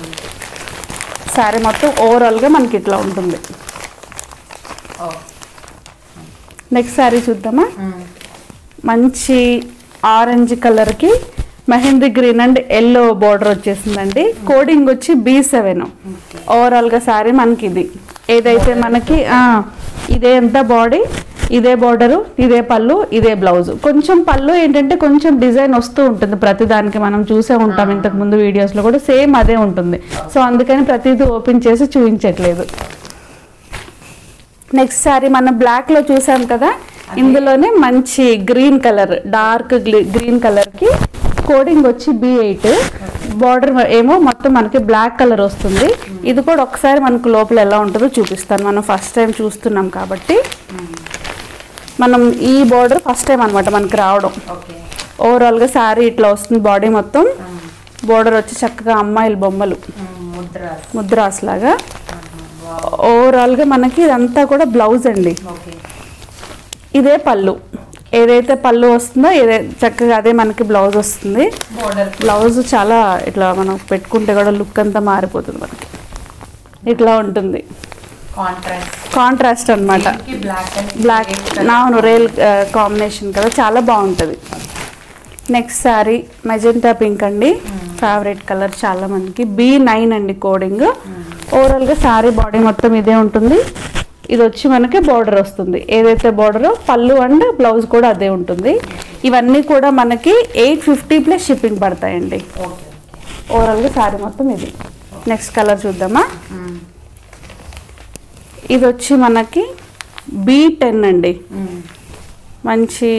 శారీ మొత్తం ఓవరాల్గా మనకి ఇట్లా ఉంటుంది ఓ నెక్స్ట్ శారీ చూద్దామా మ్మ్. మంచి ఆరెంజ్ కలర్కి mehndi green and yellow border వచ్చేసిందండి కోడింగ్ వచ్చి బీ సెవెన్ ఓవరాల్గా శారీ మనకి ఇది ఏదైతే మనకి ఆ, ఇదే ఎంత బాడీ ఇదే బోర్డరు ఇదే పళ్ళు ఇదే బ్లౌజ్ కొంచెం పళ్ళు ఏంటంటే కొంచెం డిజైన్ వస్తూ ఉంటుంది ప్రతిదానికి మనం చూసే ఉంటాం ఇంతకు ముందు వీడియోస్లో కూడా సేమ్ అదే ఉంటుంది సో అందుకని ప్రతిదీ ఓపెన్ చేసి చూపించట్లేదు నెక్స్ట్ సారీ మనం బ్లాక్ లో చూసాం కదా ఇందులోనే మంచి green colour dark green colour కి కోడింగ్ వచ్చి బి ఎయిట్ బార్డర్ ఏమో మొత్తం మనకి బ్లాక్ కలర్ వస్తుంది ఇది కూడా ఒకసారి మనకు లోపల ఎలా ఉంటుందో చూపిస్తాను మనం ఫస్ట్ టైం చూస్తున్నాం కాబట్టి మనం ఈ బార్డర్ ఫస్ట్ టైం అనమాట మనకి రావడం ఓకే ఓవరాల్గా శారీ ఇట్లా వస్తుంది బాడీ మొత్తం బార్డర్ వచ్చి చక్కగా అమ్మాయిల బొమ్మలు మ్మ్. ముద్ర ముద్రాస్ లాగా వావ్. ఓవరాల్గా మనకి ఇదంతా కూడా బ్లౌజ్ అండి ఓకే ఇదే పళ్ళు ఏదైతే పళ్ళు వస్తుందో ఏదే చక్కగా అదే మనకి బ్లౌజ్ వస్తుంది బోర్డర్ బ్లౌజ్ చాలా ఇట్లా మనం పెట్టుకుంటే కూడా లుక్ అంతా మారిపోతుంది మనకి ఇట్లా ఉంటుంది కాంట్రాస్ట్ కాంట్రాస్ట్ అన్నమాట బ్లాక్ అండ్ బ్లాక్ అవును రేల్ కాంబినేషన్ కదా చాలా బాగుంటుంది నెక్స్ట్ శారీ మెజెంటా పింక్ అండి ఫేవరెట్ కలర్ చాలా మందికి బీ నైన్ అండి కోడింగ్ ఓవరాల్గా శారీ బాడీ మొత్తం ఇదే ఉంటుంది ఇది వచ్చి మనకి బార్డర్ వస్తుంది ఏదైతే బార్డరో పళ్ళు అండ్ బ్లౌజ్ కూడా అదే ఉంటుంది ఇవన్నీ కూడా మనకి ఎయిట్ ఫిఫ్టీ ప్లస్ షిప్పింగ్ పడతాయండి ఓకే ఓవరాల్గా శారీ మొత్తం ఇది నెక్స్ట్ కలర్ చూద్దామా ఇది వచ్చి మనకి బీ టెన్ అండి మంచి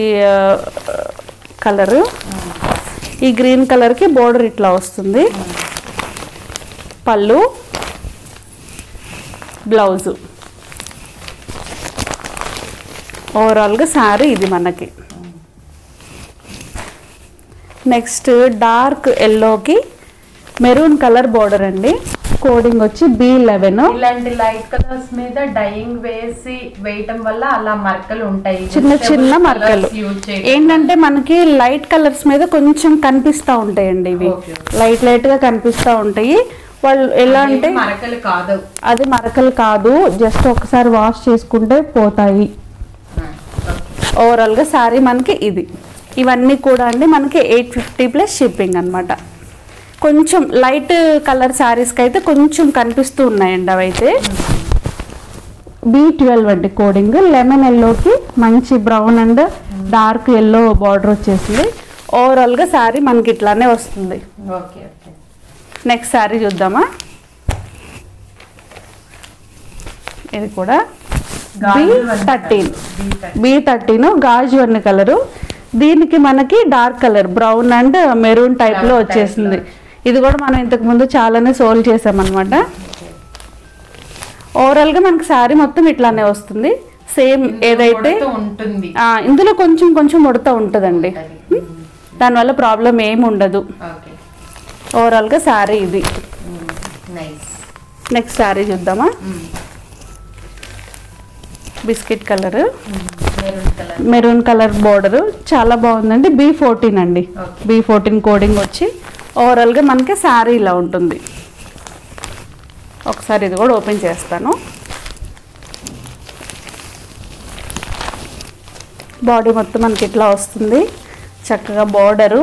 కలరు ఈ గ్రీన్ కలర్కి బోర్డర్ ఇట్లా వస్తుంది పళ్ళు బ్లౌజు ఓవరాల్గా శారీ ఇది మనకి నెక్స్ట్ డార్క్ ఎల్లోకి మెరూన్ కలర్ బోర్డర్ అండి కోడింగ్ వచ్చి బి లెవెన్ ఇలాంటి లైట్ కలర్స్ మీద డైయింగ్ వేసి వేయటం వల్ల అలా మరకలు ఉంటాయి చిన్న చిన్న Vegetable మరకలు colours use చేయడం. ఏంటంటే మనకి లైట్ కలర్స్ మీద కొంచెం కనిపిస్తూ ఉంటాయండి ఇవి Okay. లైట్ లైట్ గా కనిపిస్తూ ఉంటాయి వాళ్ళు ఎలా అదేం అంటే మరకలు కాదు అది మరకలు కాదు జస్ట్ ఒకసారి వాష్ చేసుకుంటే పోతాయి ఓవరాల్ గా శారీ మనకి ఇది ఇవన్నీ కూడా అండి మనకి ఎయిట్ ఫిఫ్టీ ప్లస్ షిప్పింగ్ అన్నమాట కొంచెం లైట్ కలర్ శారీస్కి అయితే కొంచెం కనిపిస్తూ ఉన్నాయండి అవైతే బి ట్వెల్వ్ అండి కోడింగ్ లెమన్ ఎల్లోకి మంచి brown and dark yellow border వచ్చేసింది ఓవరాల్గా శారీ మనకి ఇట్లానే వస్తుంది ఓకే ఓకే నెక్స్ట్ శారీ చూద్దామా ఇది కూడా బి థర్టీన్ బి థర్టీన్ గాజు అన్న కలరు దీనికి మనకి dark colour brown and maroon type లో వచ్చేసింది ఇది కూడా మనం ఇంతకు ముందు చాలానే సోల్ చేసామన్నమాట ఓవరాల్ గా మనకి శారీ మొత్తం ఇట్లానే వస్తుంది సేమ్ ఏదైతే కొడుతూ ఉంటుంది ఆ, ఇందులో కొంచెం కొంచెం ఉడతా ఉంటుందండి దానివల్ల ప్రాబ్లం ఏమి ఉండదు ఓకే ఓవరాల్ గా శారీ ఇది నైస్ నెక్స్ట్ శారీ చూద్దామా biscuit colour maroon colour maroon colour border చాలా బాగుందండి బి ఫోర్టీన్ అండి Okay. బి ఫోర్టీన్ కోడింగ్ వచ్చి ఓవరాల్గా మనకి శారీ ఇలా ఉంటుంది ఒకసారి ఇది కూడా ఓపెన్ చేస్తాను బాడీ మొత్తం మనకి ఇట్లా వస్తుంది చక్కగా బార్డరు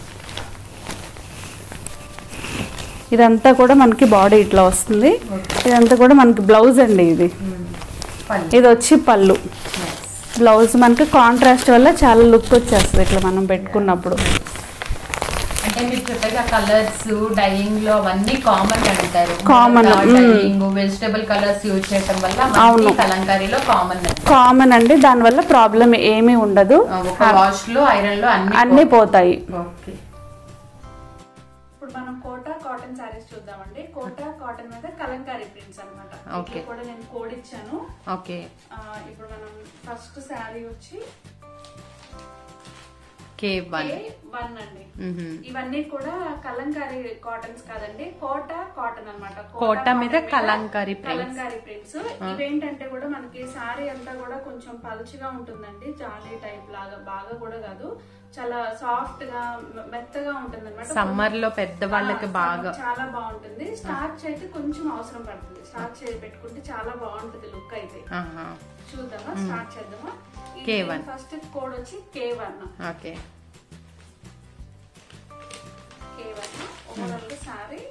ఇదంతా కూడా మనకి బాడీ ఇట్లా వస్తుంది ఇదంతా కూడా మనకి బ్లౌజ్ అండి ఇది పళ్ళు ఇది వచ్చి పళ్ళు బ్లౌజ్ మనకి కాంట్రాస్ట్ వల్ల చాలా లుక్ వచ్చేస్తుంది ఇట్లా మనం పెట్టుకున్నప్పుడు అంటే మీరు చెప్పేగా కలర్స్ డైయింగ్ లో అవన్నీ కామన్ అంటారు Common, మ్మ్. డైయింగ్ వెజిటబుల్ కలర్స్ యూజ్ చేయడం వల్ల అవును. మనకి కలంకారీలో కామన్ కామన్ అండి దానివల్ల ప్రాబ్లం ఏమీ ఉండదు ఒక వాష్ లో ఐరన్ లో అన్ని అన్నీ పోతాయి ఓకే ఇప్పుడు మనం మనం కోటా కాటన్ శారీస్ చూద్దామండి కోటా కాటన్ మీద కలంకారీ ప్రింట్స్ అనమాట Okay. కూడా నేను కోడ్ ఇచ్చాను ఓకే ఆ, ఇప్పుడు మనం ఫస్ట్ శారీ వచ్చి కే వన్ వన్ అండి ఇవన్నీ కూడా కలంకారీ కాటన్స్ కాదండి కోటా కాటన్ అనమాట కోట మీద కలంకారీ prints. కలంకారీ ప్రింట్స్ ఇవేంటంటే కూడా మనకి సారీ అంతా కూడా కొంచెం పలుచగా ఉంటుందండి జాలీ టైప్ లాగా బాగా కూడా కాదు చాలా సాఫ్ట్ గా మె- మెత్తగా ఉంటుంది అనమాట సమ్మర్ లో పెద్ద వాళ్ళకి బాగా చాలా బాగుంటుంది స్టార్చ్ అయితే కొంచెం అవసరం పడుతుంది స్టార్చ్ పెట్టుకుంటే చాలా బాగుంటుంది లుక్ అయితే ఆహా. చూద్దామా స్టార్ట్ చేద్దామా K1. ఫస్ట్ కోడ్ వచ్చి K one okay K one overall sari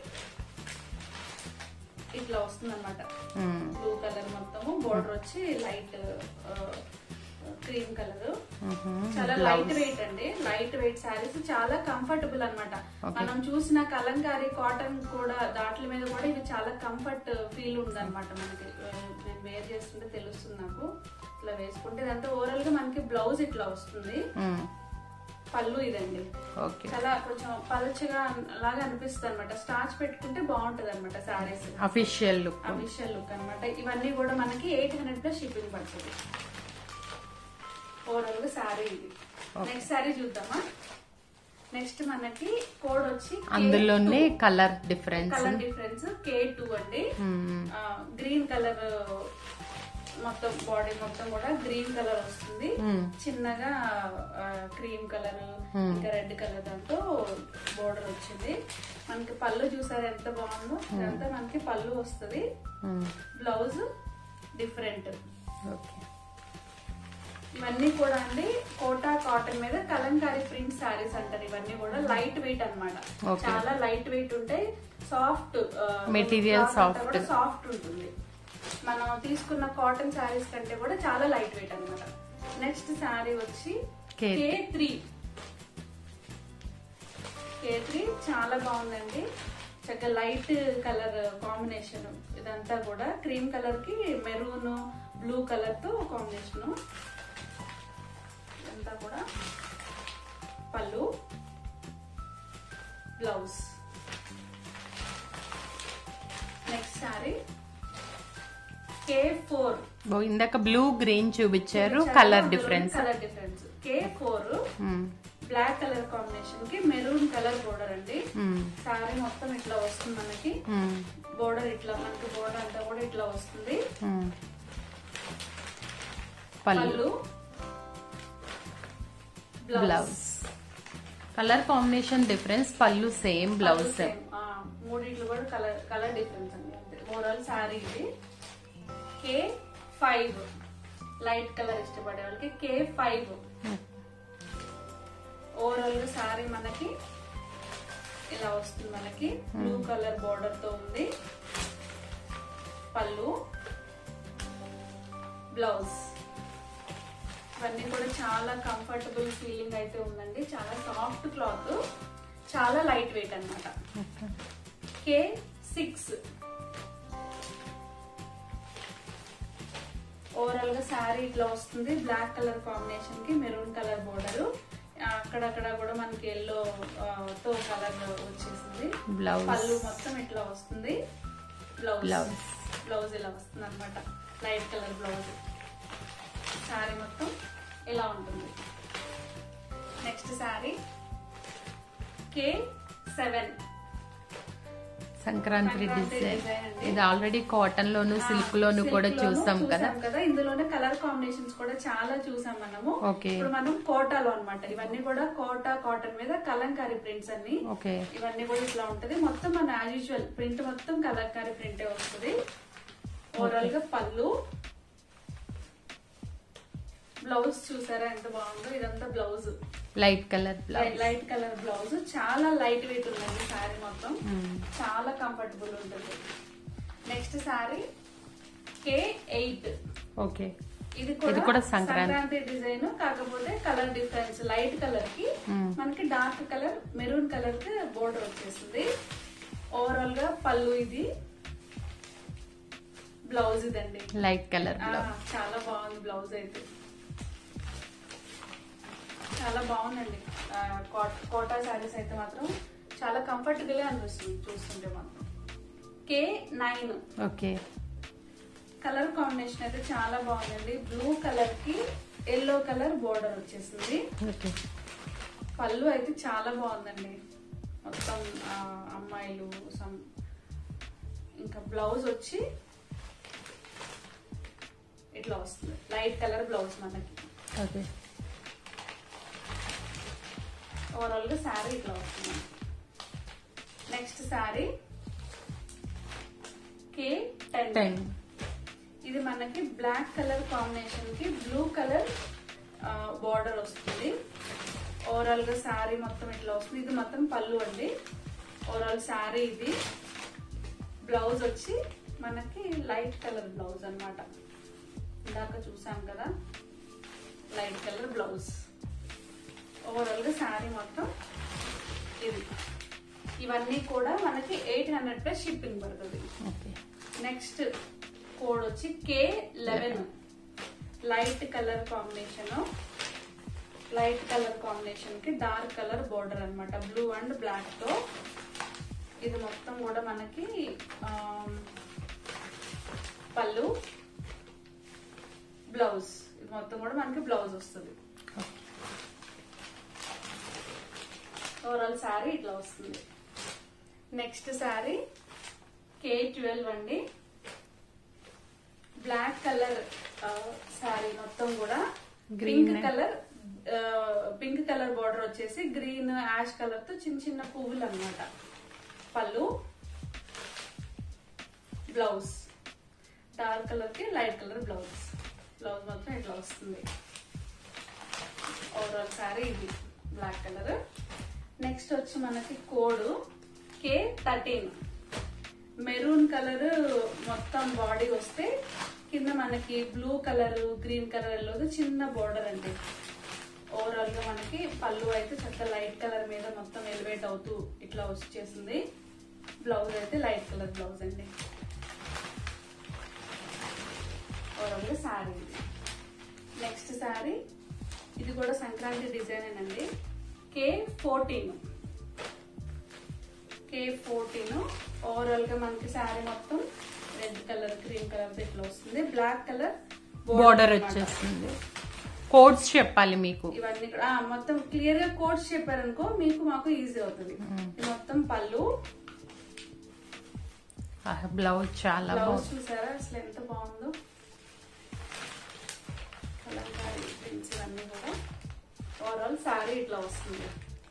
ఇట్లా వస్తుంది అనమాట మ్మ్. బ్లూ కలర్ మొత్తము బోర్డర్ వచ్చి లైట్ క్రీమ్ కలర్ మ్మ్. చాలా లైట్ వెయిట్ అండి లైట్ వెయిట్ శారీస్ చాలా కంఫర్టబుల్ అన్నమాట మనం చూసిన కలంకారీ కాటన్ కూడా దాట్ల మీద కూడా ఇది చాలా కంఫర్ట్ ఫీల్ ఉంది అనమాట మనకి ఆ, నేను వేర్ చేస్తుంటే తెలుస్తుంది నాకు ఇట్లా వేసుకుంటే ఇదంతా ఓవరాల్ గా మనకి బ్లౌజ్ ఇట్లా వస్తుంది మ్మ్. పళ్ళు ఇదండి ఓకే చాలా కొంచెం పలుచగా లాగా అనిపిస్తుంది అనమాట స్టార్చ్ పెట్టుకుంటే బాగుంటది అనమాట saris official look official look అన్నమాట ఇవన్నీ కూడా మనకి ఎయిట్ హండ్రెడ్ ప్లస్ షిప్పింగ్ పడుతుంది ఓవరాల్ గా శారీ ఇది నెక్స్ట్ శారీ చూద్దామా నెక్స్ట్ మనకి కోడ్ వచ్చి అందులోనే colour difference colour difference K two అండి గ్రీన్ కలర్ మొత్తం బాడీ మొత్తం కూడా గ్రీన్ కలర్ వస్తుంది చిన్నగా క్రీమ్ కలర్ ఇంకా రెడ్ కలర్ దాంతో బోర్డర్ వచ్చింది మనకి పళ్ళు చూసారు ఎంత బాగుందో ఇదంతా మనకి పళ్ళు వస్తుంది బ్లౌజ్ డిఫరెంట్ ఓకే ఇవన్నీ కూడా అండి కోటా కాటన్ మీద కలంకారీ ప్రింట్ శారీస్ అంటారు ఇవన్నీ కూడా లైట్ వెయిట్ అన్నమాట Okay. చాలా లైట్ వెయిట్ ఉంటాయి సాఫ్ట్ Material soft. సాఫ్ట్ ఉంటుంది మనం తీసుకున్న కాటన్ శారీస్ కంటే కూడా చాలా లైట్ వెయిట్ అన్నమాట నెక్స్ట్ శారీ వచ్చి K K three K three చాలా బాగుందండి చక్కగా లైట్ కలర్ కాంబినేషన్ ఇదంతా కూడా క్రీమ్ కలర్ కి మెరూన్ బ్లూ కలర్ తో కాంబినేషన్ ఇదంతా కూడా పళ్ళు blouse next sari K four ఓ, ఇందాక బ్లూ గ్రీన్ చూపించారు colour difference colour difference K four black colour combination కి మెరూన్ కలర్ బోర్డర్ అండి సారీ మొత్తం ఇట్లా వస్తుంది మనకి బోర్డర్ ఇట్లా మనకి బోర్డర్ అంతా కూడా ఇట్లా వస్తుంది పళ్ళు పళ్ళు blouse blouse colour combination difference పళ్ళు సేమ్ బ్లౌజ్ పళ్ళు same. ఆ, మూడిట్లు కూడా కలర్ కలర్ డిఫరెన్స్ అండి ఓవరాల్ సారీ ఇది కే ఫైవ్ లైట్ కలర్ ఇష్టపడే వాళ్ళకి కే ఫైవ్ ఓవరాల్ గా సారీ మనకి ఇలా వస్తుంది మనకి బ్లూ కలర్ బోర్డర్ తో ఉంది పళ్ళు బ్లౌజ్ ఇవన్నీ కూడా చాలా కంఫర్టబుల్ ఫీలింగ్ అయితే ఉందండి చాలా సాఫ్ట్ క్లాత్ చాలా లైట్ వెయిట్ అన్నమాట కే సిక్స్ ఓవరాల్ గా శారీ ఇట్లా వస్తుంది బ్లాక్ కలర్ కాంబినేషన్ కి మెరూన్ కలర్ బోర్డర్ అక్కడక్కడ కూడా మనకి ఎల్లో తో కలర్ వచ్చేసింది బ్లౌజ్ పళ్ళు మొత్తం ఇట్లా వస్తుంది బ్లౌజ్ Blouse. బ్లౌజ్ ఇలా వస్తుంది అనమాట లైట్ కలర్ బ్లౌజ్ శారీ మొత్తం ఇలా ఉంటుంది next sari K seven Sankranti Sankranti design design అండి. ఇది ఆల్రెడీ కాటన్ లోను సిల్క్ లోను కూడా చూసాం కదా కదా ఇందులోనే కలర్ కాంబినేషన్స్ కూడా చాలా చూసాం మనము ఓకే ఇప్పుడు మనం కోటాలో అన్నమాట ఇవన్నీ కూడా కోటా కాటన్ మీద కలంకారీ ప్రింట్స్ అన్ని ఓకే ఇవన్నీ కూడా ఇట్లా ఉంటది మొత్తం మన యాజ్ యూజువల్ ప్రింట్ మొత్తం కలంకారీ ప్రింటే వస్తుంది ఓవరాల్ గా పళ్ళు బ్లౌజ్ చూసారా ఎంత బాగుందో ఇదంతా blouse light colour blouse light colour blouse చాలా లైట్ వెయిట్ ఉందండి శారీ మొత్తం చాలా కంఫర్టబుల్ ఉంటుంది next sari K eight okay ఇది ఇది కూడా సంక్రాంతి. సంక్రాంతి డిజైన్ కాకపోతే కలర్ డిఫరెన్స్ లైట్ కలర్ కి మనకి డార్క్ కలర్ మెరూన్ కలర్ కి బోర్డర్ వచ్చేసింది ఓవరాల్ గా పళ్ళు ఇది బ్లౌజ్ ఇదండి లైట్ కలర్ ఆ, బ్లౌజ్ చాలా బాగుంది బ్లౌజ్ అయితే చాలా బాగుందండి ఆ, కోట- కోటా శారీస్ అయితే మాత్రం చాలా కంఫర్టబుల్ గా అనిపిస్తుంది చూస్తుంటే మాత్రం K nine okay colour combination అయితే చాలా బాగుందండి బ్లూ కలర్ కి ఎల్లో కలర్ బోర్డర్ వచ్చేసింది ఓకే పళ్ళు అయితే చాలా బాగుందండి మొత్తం ఆ, అమ్మాయిలు సమ్ ఇంకా బ్లౌజ్ వచ్చి ఇట్లా వస్తుంది లైట్ కలర్ బ్లౌజ్ మనకి ఓకే ఓవరాల్ గా శారీ ఇట్లా వస్తుంది next sari K ten ten ఇది మనకి బ్లాక్ కలర్ కాంబినేషన్ కి బ్లూ కలర్ బార్డర్ వస్తుంది ఓవరాల్ గా శారీ మొత్తం ఇట్లా వస్తుంది ఇది మొత్తం పళ్ళు అండి ఓవరాల్ శారీ ఇది బ్లౌజ్ వచ్చి మనకి లైట్ కలర్ బ్లౌజ్ అన్నమాట ఇందాక చూసాం కదా లైట్ కలర్ బ్లౌజ్ ఓవరాల్ గా శారీ మొత్తం ఇది ఇవన్నీ కూడా మనకి ఎయిట్ హండ్రెడ్ ప్లస్ షిప్పింగ్ పడుతుంది ఓకే నెక్స్ట్ కోడ్ వచ్చి K eleven light colour combination light colour combination కి డార్క్ కలర్ బోర్డర్ అన్నమాట బ్లూ అండ్ బ్లాక్ తో ఇది మొత్తం కూడా మనకి ఆమ్, పళ్ళు బ్లౌజ్ ఇది మొత్తం కూడా మనకి బ్లౌజ్ వస్తుంది ఓవరాల్ శారీ ఇట్లా వస్తుంది నెక్స్ట్ శారీ కే ట్వెల్వ్ అండి బ్లాక్ కలర్ శారీ మొత్తం కూడా Green pink colour pink colour border వచ్చేసి గ్రీన్ యాష్ కలర్ తో చిన్న చిన్న పువ్వులు అన్నమాట పళ్ళు బ్లౌజ్ డార్క్ కలర్ కి లైట్ కలర్ బ్లౌజ్ బ్లౌజ్ మొత్తం ఇట్లా వస్తుంది ఓవరాల్ శారీ ఇది బ్లాక్ కలర్ నెక్స్ట్ వచ్చి మనకి code K thirteen maroon colour మొత్తం బాడీ వస్తే కింద మనకి బ్లూ కలర్ గ్రీన్ కలర్ లో చిన్న బోర్డర్ అండి ఓవరాల్ గా మనకి పళ్ళు అయితే చక్కగా లైట్ కలర్ మీద మొత్తం ఎలివేట్ అవుతూ ఇట్లా వచ్చేసింది బ్లౌజ్ అయితే లైట్ కలర్ బ్లౌజ్ అండి ఓవరాల్ గా శారీ నెక్స్ట్ శారీ ఇది కూడా సంక్రాంతి డిజైన్ అండి K fourteen K fourteen overall గా మనకి శారీ మొత్తం రెడ్ కలర్ క్రీమ్ కలర్ ఇట్లా వస్తుంది బ్లాక్ కలర్ బోర్డర్ వచ్చేస్తుంది కోడ్స్ చెప్పాలి మీకు ఇవన్నీ కూడా ఆ, మొత్తం క్లియర్ గా కోడ్స్ చెప్పారనుకో మీకు మాకు ఈజీ అవుతుంది ఇది మొత్తం పళ్ళు బ్లౌజ్ చాలా బ్లౌజ్ బాగుంది చూసారా అసలు ఎంత బాగుందో కలంకారీ ప్రింట్స్ ఇవన్నీ కూడా ఓవరాల్ శారీ ఇట్లా వస్తుంది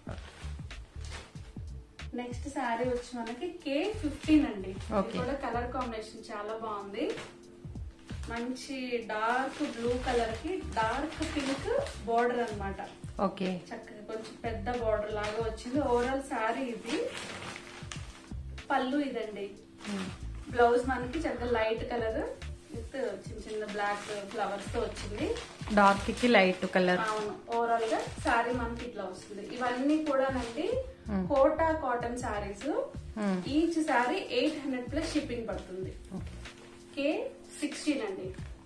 నెక్స్ట్ శారీ వచ్చి మనకి కే ఫిఫ్టీన్ అండి ఇది Okay. కూడా కలర్ కాంబినేషన్ చాలా బాగుంది మంచి డార్క్ బ్లూ కలర్ కి డార్క్ పింక్ బోర్డర్ అన్నమాట ఓకే చక్కగా కొంచెం పెద్ద బార్డర్ లాగా వచ్చింది ఓవరాల్ శారీ ఇది పళ్ళు ఇదండి బ్లౌజ్ మనకి చక్కగా లైట్ కలర్ విత్ చిన్న చిన్న బ్లాక్ ఫ్లవర్స్ తో వచ్చింది డార్క్ కి లైట్ కలర్ అవును ఓవరాల్ గా శారీ మనకి ఇట్లా వస్తుంది ఇవన్నీ కూడానండి Kota cotton saris each sari eight hundred plus shipping పడుతుంది కే సిక్స్టీన్ అండి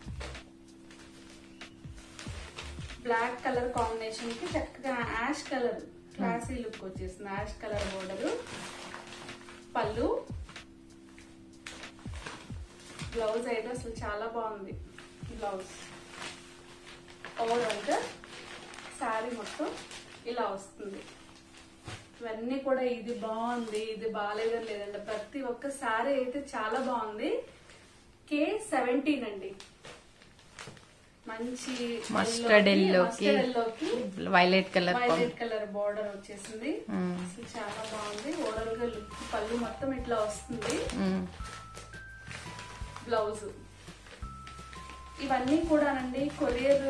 బ్లాక్ కలర్ కాంబినేషన్ కి చక్కగా యాష్ కలర్ క్లాసీ లుక్ వచ్చేసింది ash colour border pallu blouse అయితే అసలు చాలా బాగుంది బ్లౌజ్ ఓవరాల్ గా శారీ మొత్తం ఇలా వస్తుంది ఇవన్నీ కూడా ఇది బాగుంది ఇది బాగాలేదని లేదండి ప్రతి ఒక్క శారీ అయితే చాలా బాగుంది కే సెవెంటీన్ అండి మంచి మస్టర్డ్ ఎల్లోకి మస్టర్డ్ ఎల్లోకి violet colour violet colour border వచ్చేసింది అసలు చాలా బాగుంది ఓవరాల్ గా లుక్ పళ్ళు మొత్తం ఇట్లా వస్తుంది బ్లౌజ్ ఇవన్నీ కూడానండి కొరియర్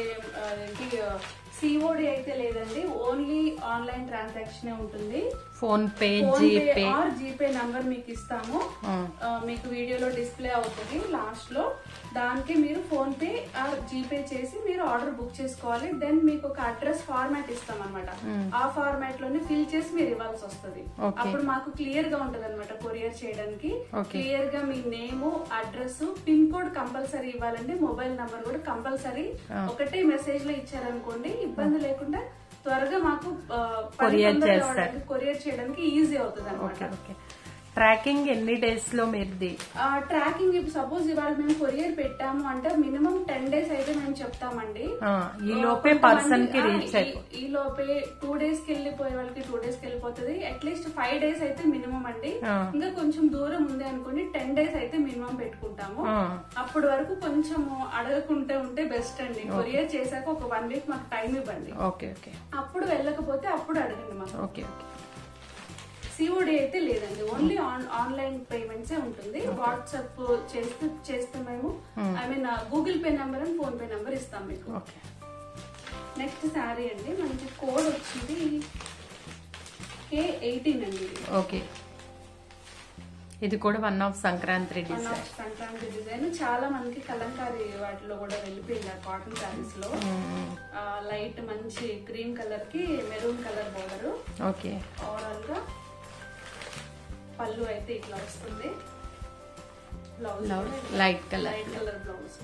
సిఓడి అయితే లేదండి ఓన్లీ ఆన్లైన్ ట్రాన్సాక్షన్ ఉంటుంది PhonePe phone GPay pay or GPay number మీకు ఇస్తాము ఆ, మీకు వీడియోలో డిస్ప్లే అవుతుంది లాస్ట్ లో దానికి మీరు ఫోన్ పే ఆర్ జీపే చేసి మీరు ఆర్డర్ బుక్ చేసుకోవాలి దెన్ మీకు ఒక అడ్రస్ ఫార్మాట్ ఇస్తాం అనమాట ఆ ఫార్మాట్ లోనే ఫిల్ చేసి మీరు ఇవ్వాల్సి వస్తుంది Okay. అప్పుడు మాకు క్లియర్ గా ఉంటది అనమాట కొరియర్ చేయడానికి Okay. క్లియర్ గా మీ name address pin code compulsory ఇవ్వాలండి మొబైల్ నంబర్ కూడా కంపల్సరీ ఒకటే మెసేజ్ లో ఇచ్చారనుకోండి ఇబ్బంది లేకుండా త్వరగా మాకు ఆ, పని Courier తొందరగా చేస్తారు. అవడానికి, కొరియర్ చేయడానికి ఈజీ అవుతుంది అనమాట ఓకే ఓకే ట్రాకింగ్ ఎన్ని డేస్ లో మీరుది ట్రాకింగ్ ఇప్పుడు సపోజ్ ఇవాళ మేము కొరియర్ పెట్టాము అంటే మినిమం టెన్ డేస్ అయితే మేము చెప్తామండి ఆ, ఈ లోపే కొంతమంది, పర్సన్ కి ఆ, రీచ్ ఈ- అయిపో ఈ లోపే టూ డేస్ కి వెళ్ళిపోయే వాళ్ళకి టూ డేస్ కి వెళ్ళిపోతుంది అట్లీస్ట్ ఫైవ్ డేస్ అయితే మినిమం అండి ఆ. ఇంకా కొంచెం దూరం ఉంది అనుకోండి టెన్ డేస్ అయితే మినిమం పెట్టుకుంటాము ఆ, అప్పటి వరకు కొంచెం అడగకుంటే ఉంటే బెస్ట్ అండి కొరియర్ చేశాక ఒక వన్ వీక్ మాకు టైం ఇవ్వండి ఓకే ఓకే అప్పుడు వెళ్ళకపోతే అప్పుడు అడగండి మాకు ఓకే ఓకే సిఓడి అయితే లేదండి ఓన్లీ ఆన్లైన్ పేమెంట్స్ ఉంటుంది వాట్సాప్ చేస్తూ చేస్తే మేము I mean Google Pay number and PhonePe number ఇస్తాం మీకు ఓకే నెక్స్ట్ శారీ అండి మనకి కోడ్ వచ్చింది కే ఎయిటీన్ అండి ఇది. ఓకే ఇది కూడా one of Sankranti one design of Sankranti design చాలా మనకి కలంకారీ వాటిలో కూడా వెళ్ళిపోయింది ఆ కాటన్ శారీస్ లో లైట్ మంచి క్రీమ్ కలర్ కి maroon colour border okay overall గా పళ్ళు అయితే ఇట్లా వస్తుంది blouse light colour light colour blouse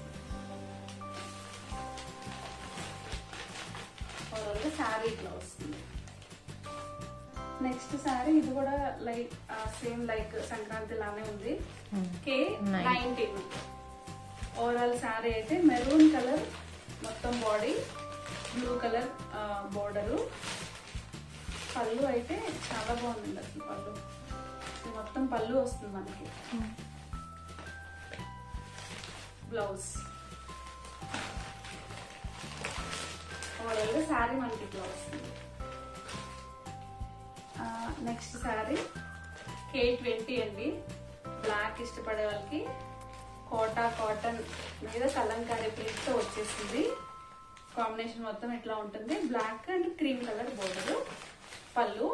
overall గా శారీ ఇట్లా వస్తుంది నెక్స్ట్ శారీ ఇది కూడా లైక్ సేమ్ లైక్ సంక్రాంతి లానే ఉంది K Nine. Nineteen overall sari అయితే మెరూన్ కలర్ మొత్తం body blue colour border pallu అయితే చాలా బాగుంది అసలు పళ్ళు ఇది మొత్తం పళ్ళు వస్తుంది మనకి బ్లౌజ్ ఓవరాల్గా శారీ మనకి ఇట్లా వస్తుంది నెక్స్ట్ శారీ కే ట్వంటీ అండి బ్లాక్ ఇష్టపడే వాళ్ళకి కోటా కాటన్ మీద కలంకారీ ప్రింట్ తో వచ్చేసింది కాంబినేషన్ మొత్తం ఇట్లా ఉంటుంది black and cream colour border pallu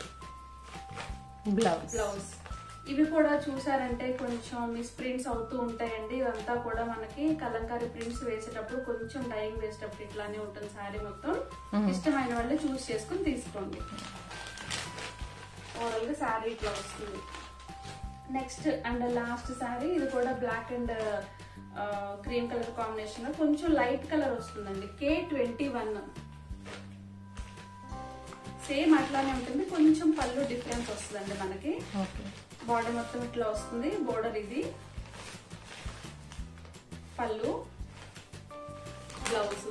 blouse blouse ఇవి కూడా చూసారంటే కొంచెం మిస్ ప్రింట్స్ అవుతూ ఉంటాయండి ఇదంతా కూడా మనకి కలంకారీ ప్రింట్స్ వేసేటప్పుడు కొంచెం డైయింగ్ వేసేటప్పుడు ఇట్లానే ఉంటుంది శారీ మొత్తం ఇష్టమైన వాళ్ళు చూస్ చేసుకుని తీసుకోండి ఓవరాల్ గా శారీ ఇట్లా వస్తుంది నెక్స్ట్ అండ్ లాస్ట్ శారీ ఇది కూడా black and cream colour combination లో కొంచెం లైట్ కలర్ వస్తుందండి కే ట్వంటీ వన్ సేమ్ అట్లానే ఉంటుంది కొంచెం పళ్ళు డిఫరెన్స్ వస్తుందండి మనకి ఓకే బార్డర్ మొత్తం ఇట్లా వస్తుంది బోర్డర్ ఇది పళ్ళు బ్లౌజ్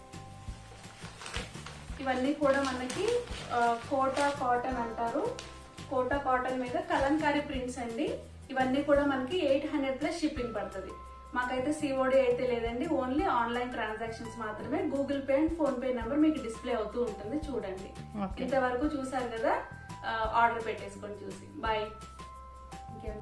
ఇవన్నీ కూడా మనకి ఆ, కోటా కాటన్ అంటారు కోటా కాటన్ మీద కలంకారీ ప్రింట్స్ అండి ఇవన్నీ కూడా మనకి ఎయిట్ హండ్రెడ్ ప్లస్ షిప్పింగ్ పడుతుంది మాకైతే సిఓడి అయితే లేదండి ఓన్లీ ఆన్లైన్ ట్రాన్సాక్షన్స్ మాత్రమే Google Pay and PhonePe number మీకు డిస్ప్లే అవుతూ ఉంటుంది చూడండి ఓకే ఇంతవరకు చూసారు కదా ఆర్డర్ పెట్టేసుకొని చూసి బాయ్ ఇంకేం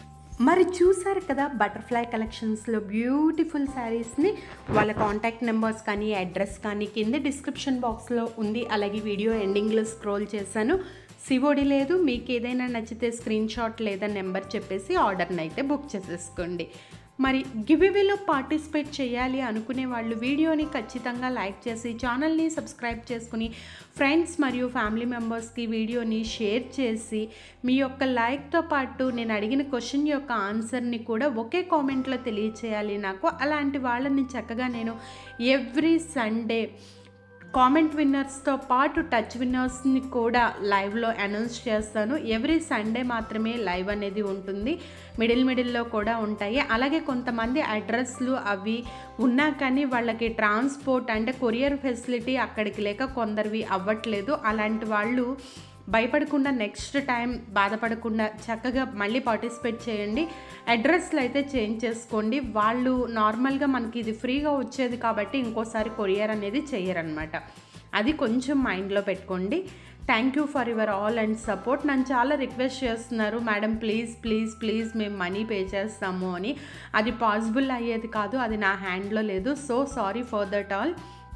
మరి చూసారు కదా బటర్ఫ్లై కలెక్షన్స్లో బ్యూటిఫుల్ శారీస్ని వాళ్ళ కాంటాక్ట్ నెంబర్స్ కానీ అడ్రస్ కానీ కింద డిస్క్రిప్షన్ బాక్స్లో ఉంది అలాగే వీడియో ఎండింగ్లో స్క్రోల్ చేశాను సివోడి లేదు మీకు ఏదైనా నచ్చితే స్క్రీన్ షాట్ లేదా నెంబర్ చెప్పేసి ఆర్డర్ని అయితే బుక్ చేసేసుకోండి మరి గివ్వేలో పార్టిసిపేట్ చేయాలి అనుకునే వాళ్ళు వీడియోని ఖచ్చితంగా లైక్ చేసి ఛానల్ని సబ్స్క్రైబ్ చేసుకుని ఫ్రెండ్స్ మరియు ఫ్యామిలీ మెంబర్స్కి వీడియోని షేర్ చేసి మీ యొక్క లైక్తో పాటు నేను అడిగిన క్వశ్చన్ యొక్క ఆన్సర్ని కూడా ఒకే కామెంట్లో తెలియచేయాలి నాకు అలాంటి వాళ్ళని చక్కగా నేను ఎవ్రీ సండే కామెంట్ విన్నర్స్తో పాటు టచ్ విన్నర్స్ని కూడా లైవ్లో అనౌన్స్ చేస్తాను ఎవ్రీ సండే మాత్రమే లైవ్ అనేది ఉంటుంది మిడిల్ మిడిల్లో కూడా ఉంటాయి అలాగే కొంతమంది అడ్రస్లు అవి ఉన్నా కానీ వాళ్ళకి ట్రాన్స్పోర్ట్ అంటే కొరియర్ ఫెసిలిటీ అక్కడికి లేక కొందరివి అవ్వట్లేదు అలాంటి వాళ్ళు భయపడకుండా నెక్స్ట్ టైం బాధపడకుండా చక్కగా మళ్ళీ పార్టిసిపేట్ చేయండి అడ్రస్లు అయితే చేంజ్ చేసుకోండి వాళ్ళు నార్మల్గా మనకి ఇది ఫ్రీగా వచ్చేది కాబట్టి ఇంకోసారి కొరియర్ అనేది చేయరనమాట అది కొంచెం మైండ్లో పెట్టుకోండి thank you for your all and support నన్ను చాలా రిక్వెస్ట్ చేస్తున్నారు మేడం ప్లీజ్ ప్లీజ్ ప్లీజ్ మేము మనీ పే చేస్తాము అని అది పాసిబుల్ అయ్యేది కాదు అది నా హ్యాండ్లో లేదు so sorry for that all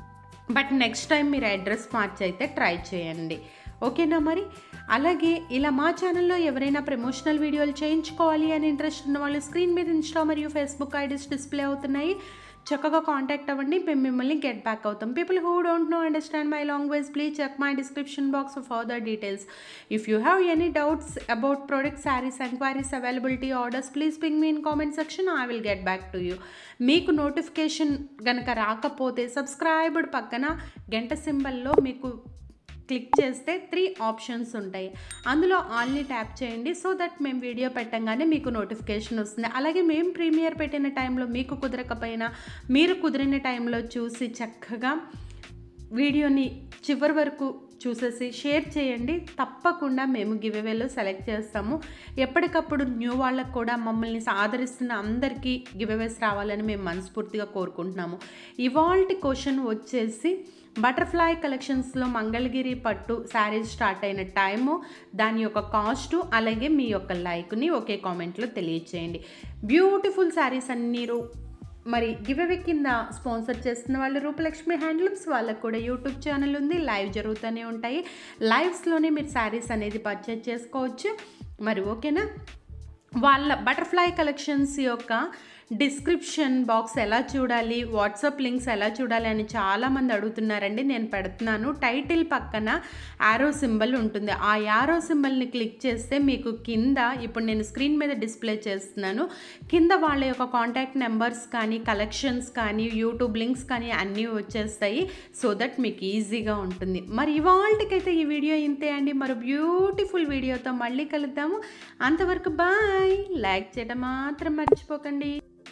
but next time మీరు అడ్రస్ మార్చి అయితే ట్రై చేయండి ఓకేనా మరి అలాగే ఇలా మా ఛానల్లో ఎవరైనా ప్రమోషనల్ వీడియోలు చేయించుకోవాలి అని ఇంట్రెస్ట్ ఉన్న వాళ్ళు స్క్రీన్ మీద ఇన్స్టా మరియు ఫేస్బుక్ ఐడీస్ డిస్ప్లే అవుతున్నాయి చక్కగా కాంటాక్ట్ అవ్వండి మేము మిమ్మల్ని గెట్ బ్యాక్ అవుతాం people who don't know understand my language please check my description box for further details if you have any doubts about product saris enquiries availability orders please ping me in comment section I will get back to you మీకు notification కనుక రాకపోతే subscribed పక్కన గంట సింబల్లో మీకు click చేస్తే three options ఉంటాయి అందులో ఆల్ని ట్యాప్ చేయండి సో దట్ మేము వీడియో పెట్టంగానే మీకు నోటిఫికేషన్ వస్తుంది అలాగే మేము ప్రీమియర్ పెట్టిన టైంలో మీకు కుదరకపోయినా మీరు కుదిరిన టైంలో చూసి చక్కగా వీడియోని చివరి వరకు చూసేసి షేర్ చేయండి తప్పకుండా మేము గివ్అవేలో సెలెక్ట్ చేస్తాము ఎప్పటికప్పుడు న్యూ వాళ్ళకు కూడా మమ్మల్ని ఆదరిస్తున్న అందరికీ గివ్అవేస్ రావాలని మేము మనస్ఫూర్తిగా కోరుకుంటున్నాము ఇవాల్టి క్వశ్చన్ వచ్చేసి బటర్ఫ్లై కలెక్షన్స్లో మంగళగిరి పట్టు శారీస్ స్టార్ట్ అయిన టైము దాని యొక్క కాస్టు అలాగే మీ యొక్క లైక్ని ఒకే కామెంట్లో తెలియచేయండి బ్యూటిఫుల్ శారీస్ అన్నీ రూ- మరి గివ్అవే కింద స్పాన్సర్ చేస్తున్న వాళ్ళు రూపలక్ష్మి హ్యాండ్లూమ్స్ వాళ్ళకు కూడా యూట్యూబ్ ఛానల్ ఉంది లైవ్ జరుగుతూనే ఉంటాయి లైవ్స్లోనే మీరు శారీస్ అనేది పర్చేజ్ చేసుకోవచ్చు మరి ఓకేనా వాళ్ళ బటర్ఫ్లై కలెక్షన్స్ యొక్క డిస్క్రిప్షన్ బాక్స్ ఎలా చూడాలి వాట్సాప్ లింక్స్ ఎలా చూడాలి అని చాలామంది అడుగుతున్నారండి నేను పెడుతున్నాను టైటిల్ పక్కన యారో సింబల్ ఉంటుంది ఆ యారో సింబల్ని క్లిక్ చేస్తే మీకు కింద ఇప్పుడు నేను స్క్రీన్ మీద డిస్ప్లే చేస్తున్నాను కింద వాళ్ళ యొక్క కాంటాక్ట్ నెంబర్స్ కానీ కలెక్షన్స్ కానీ యూట్యూబ్ లింక్స్ కానీ అన్నీ వచ్చేస్తాయి సో దట్ మీకు ఈజీగా ఉంటుంది మరి ఇవాళకైతే ఈ వీడియో ఇంతే అండి మరి బ్యూటిఫుల్ వీడియోతో మళ్ళీ కలుద్దాము అంతవరకు బాయ్ లైక్ చేయడం మాత్రం మర్చిపోకండి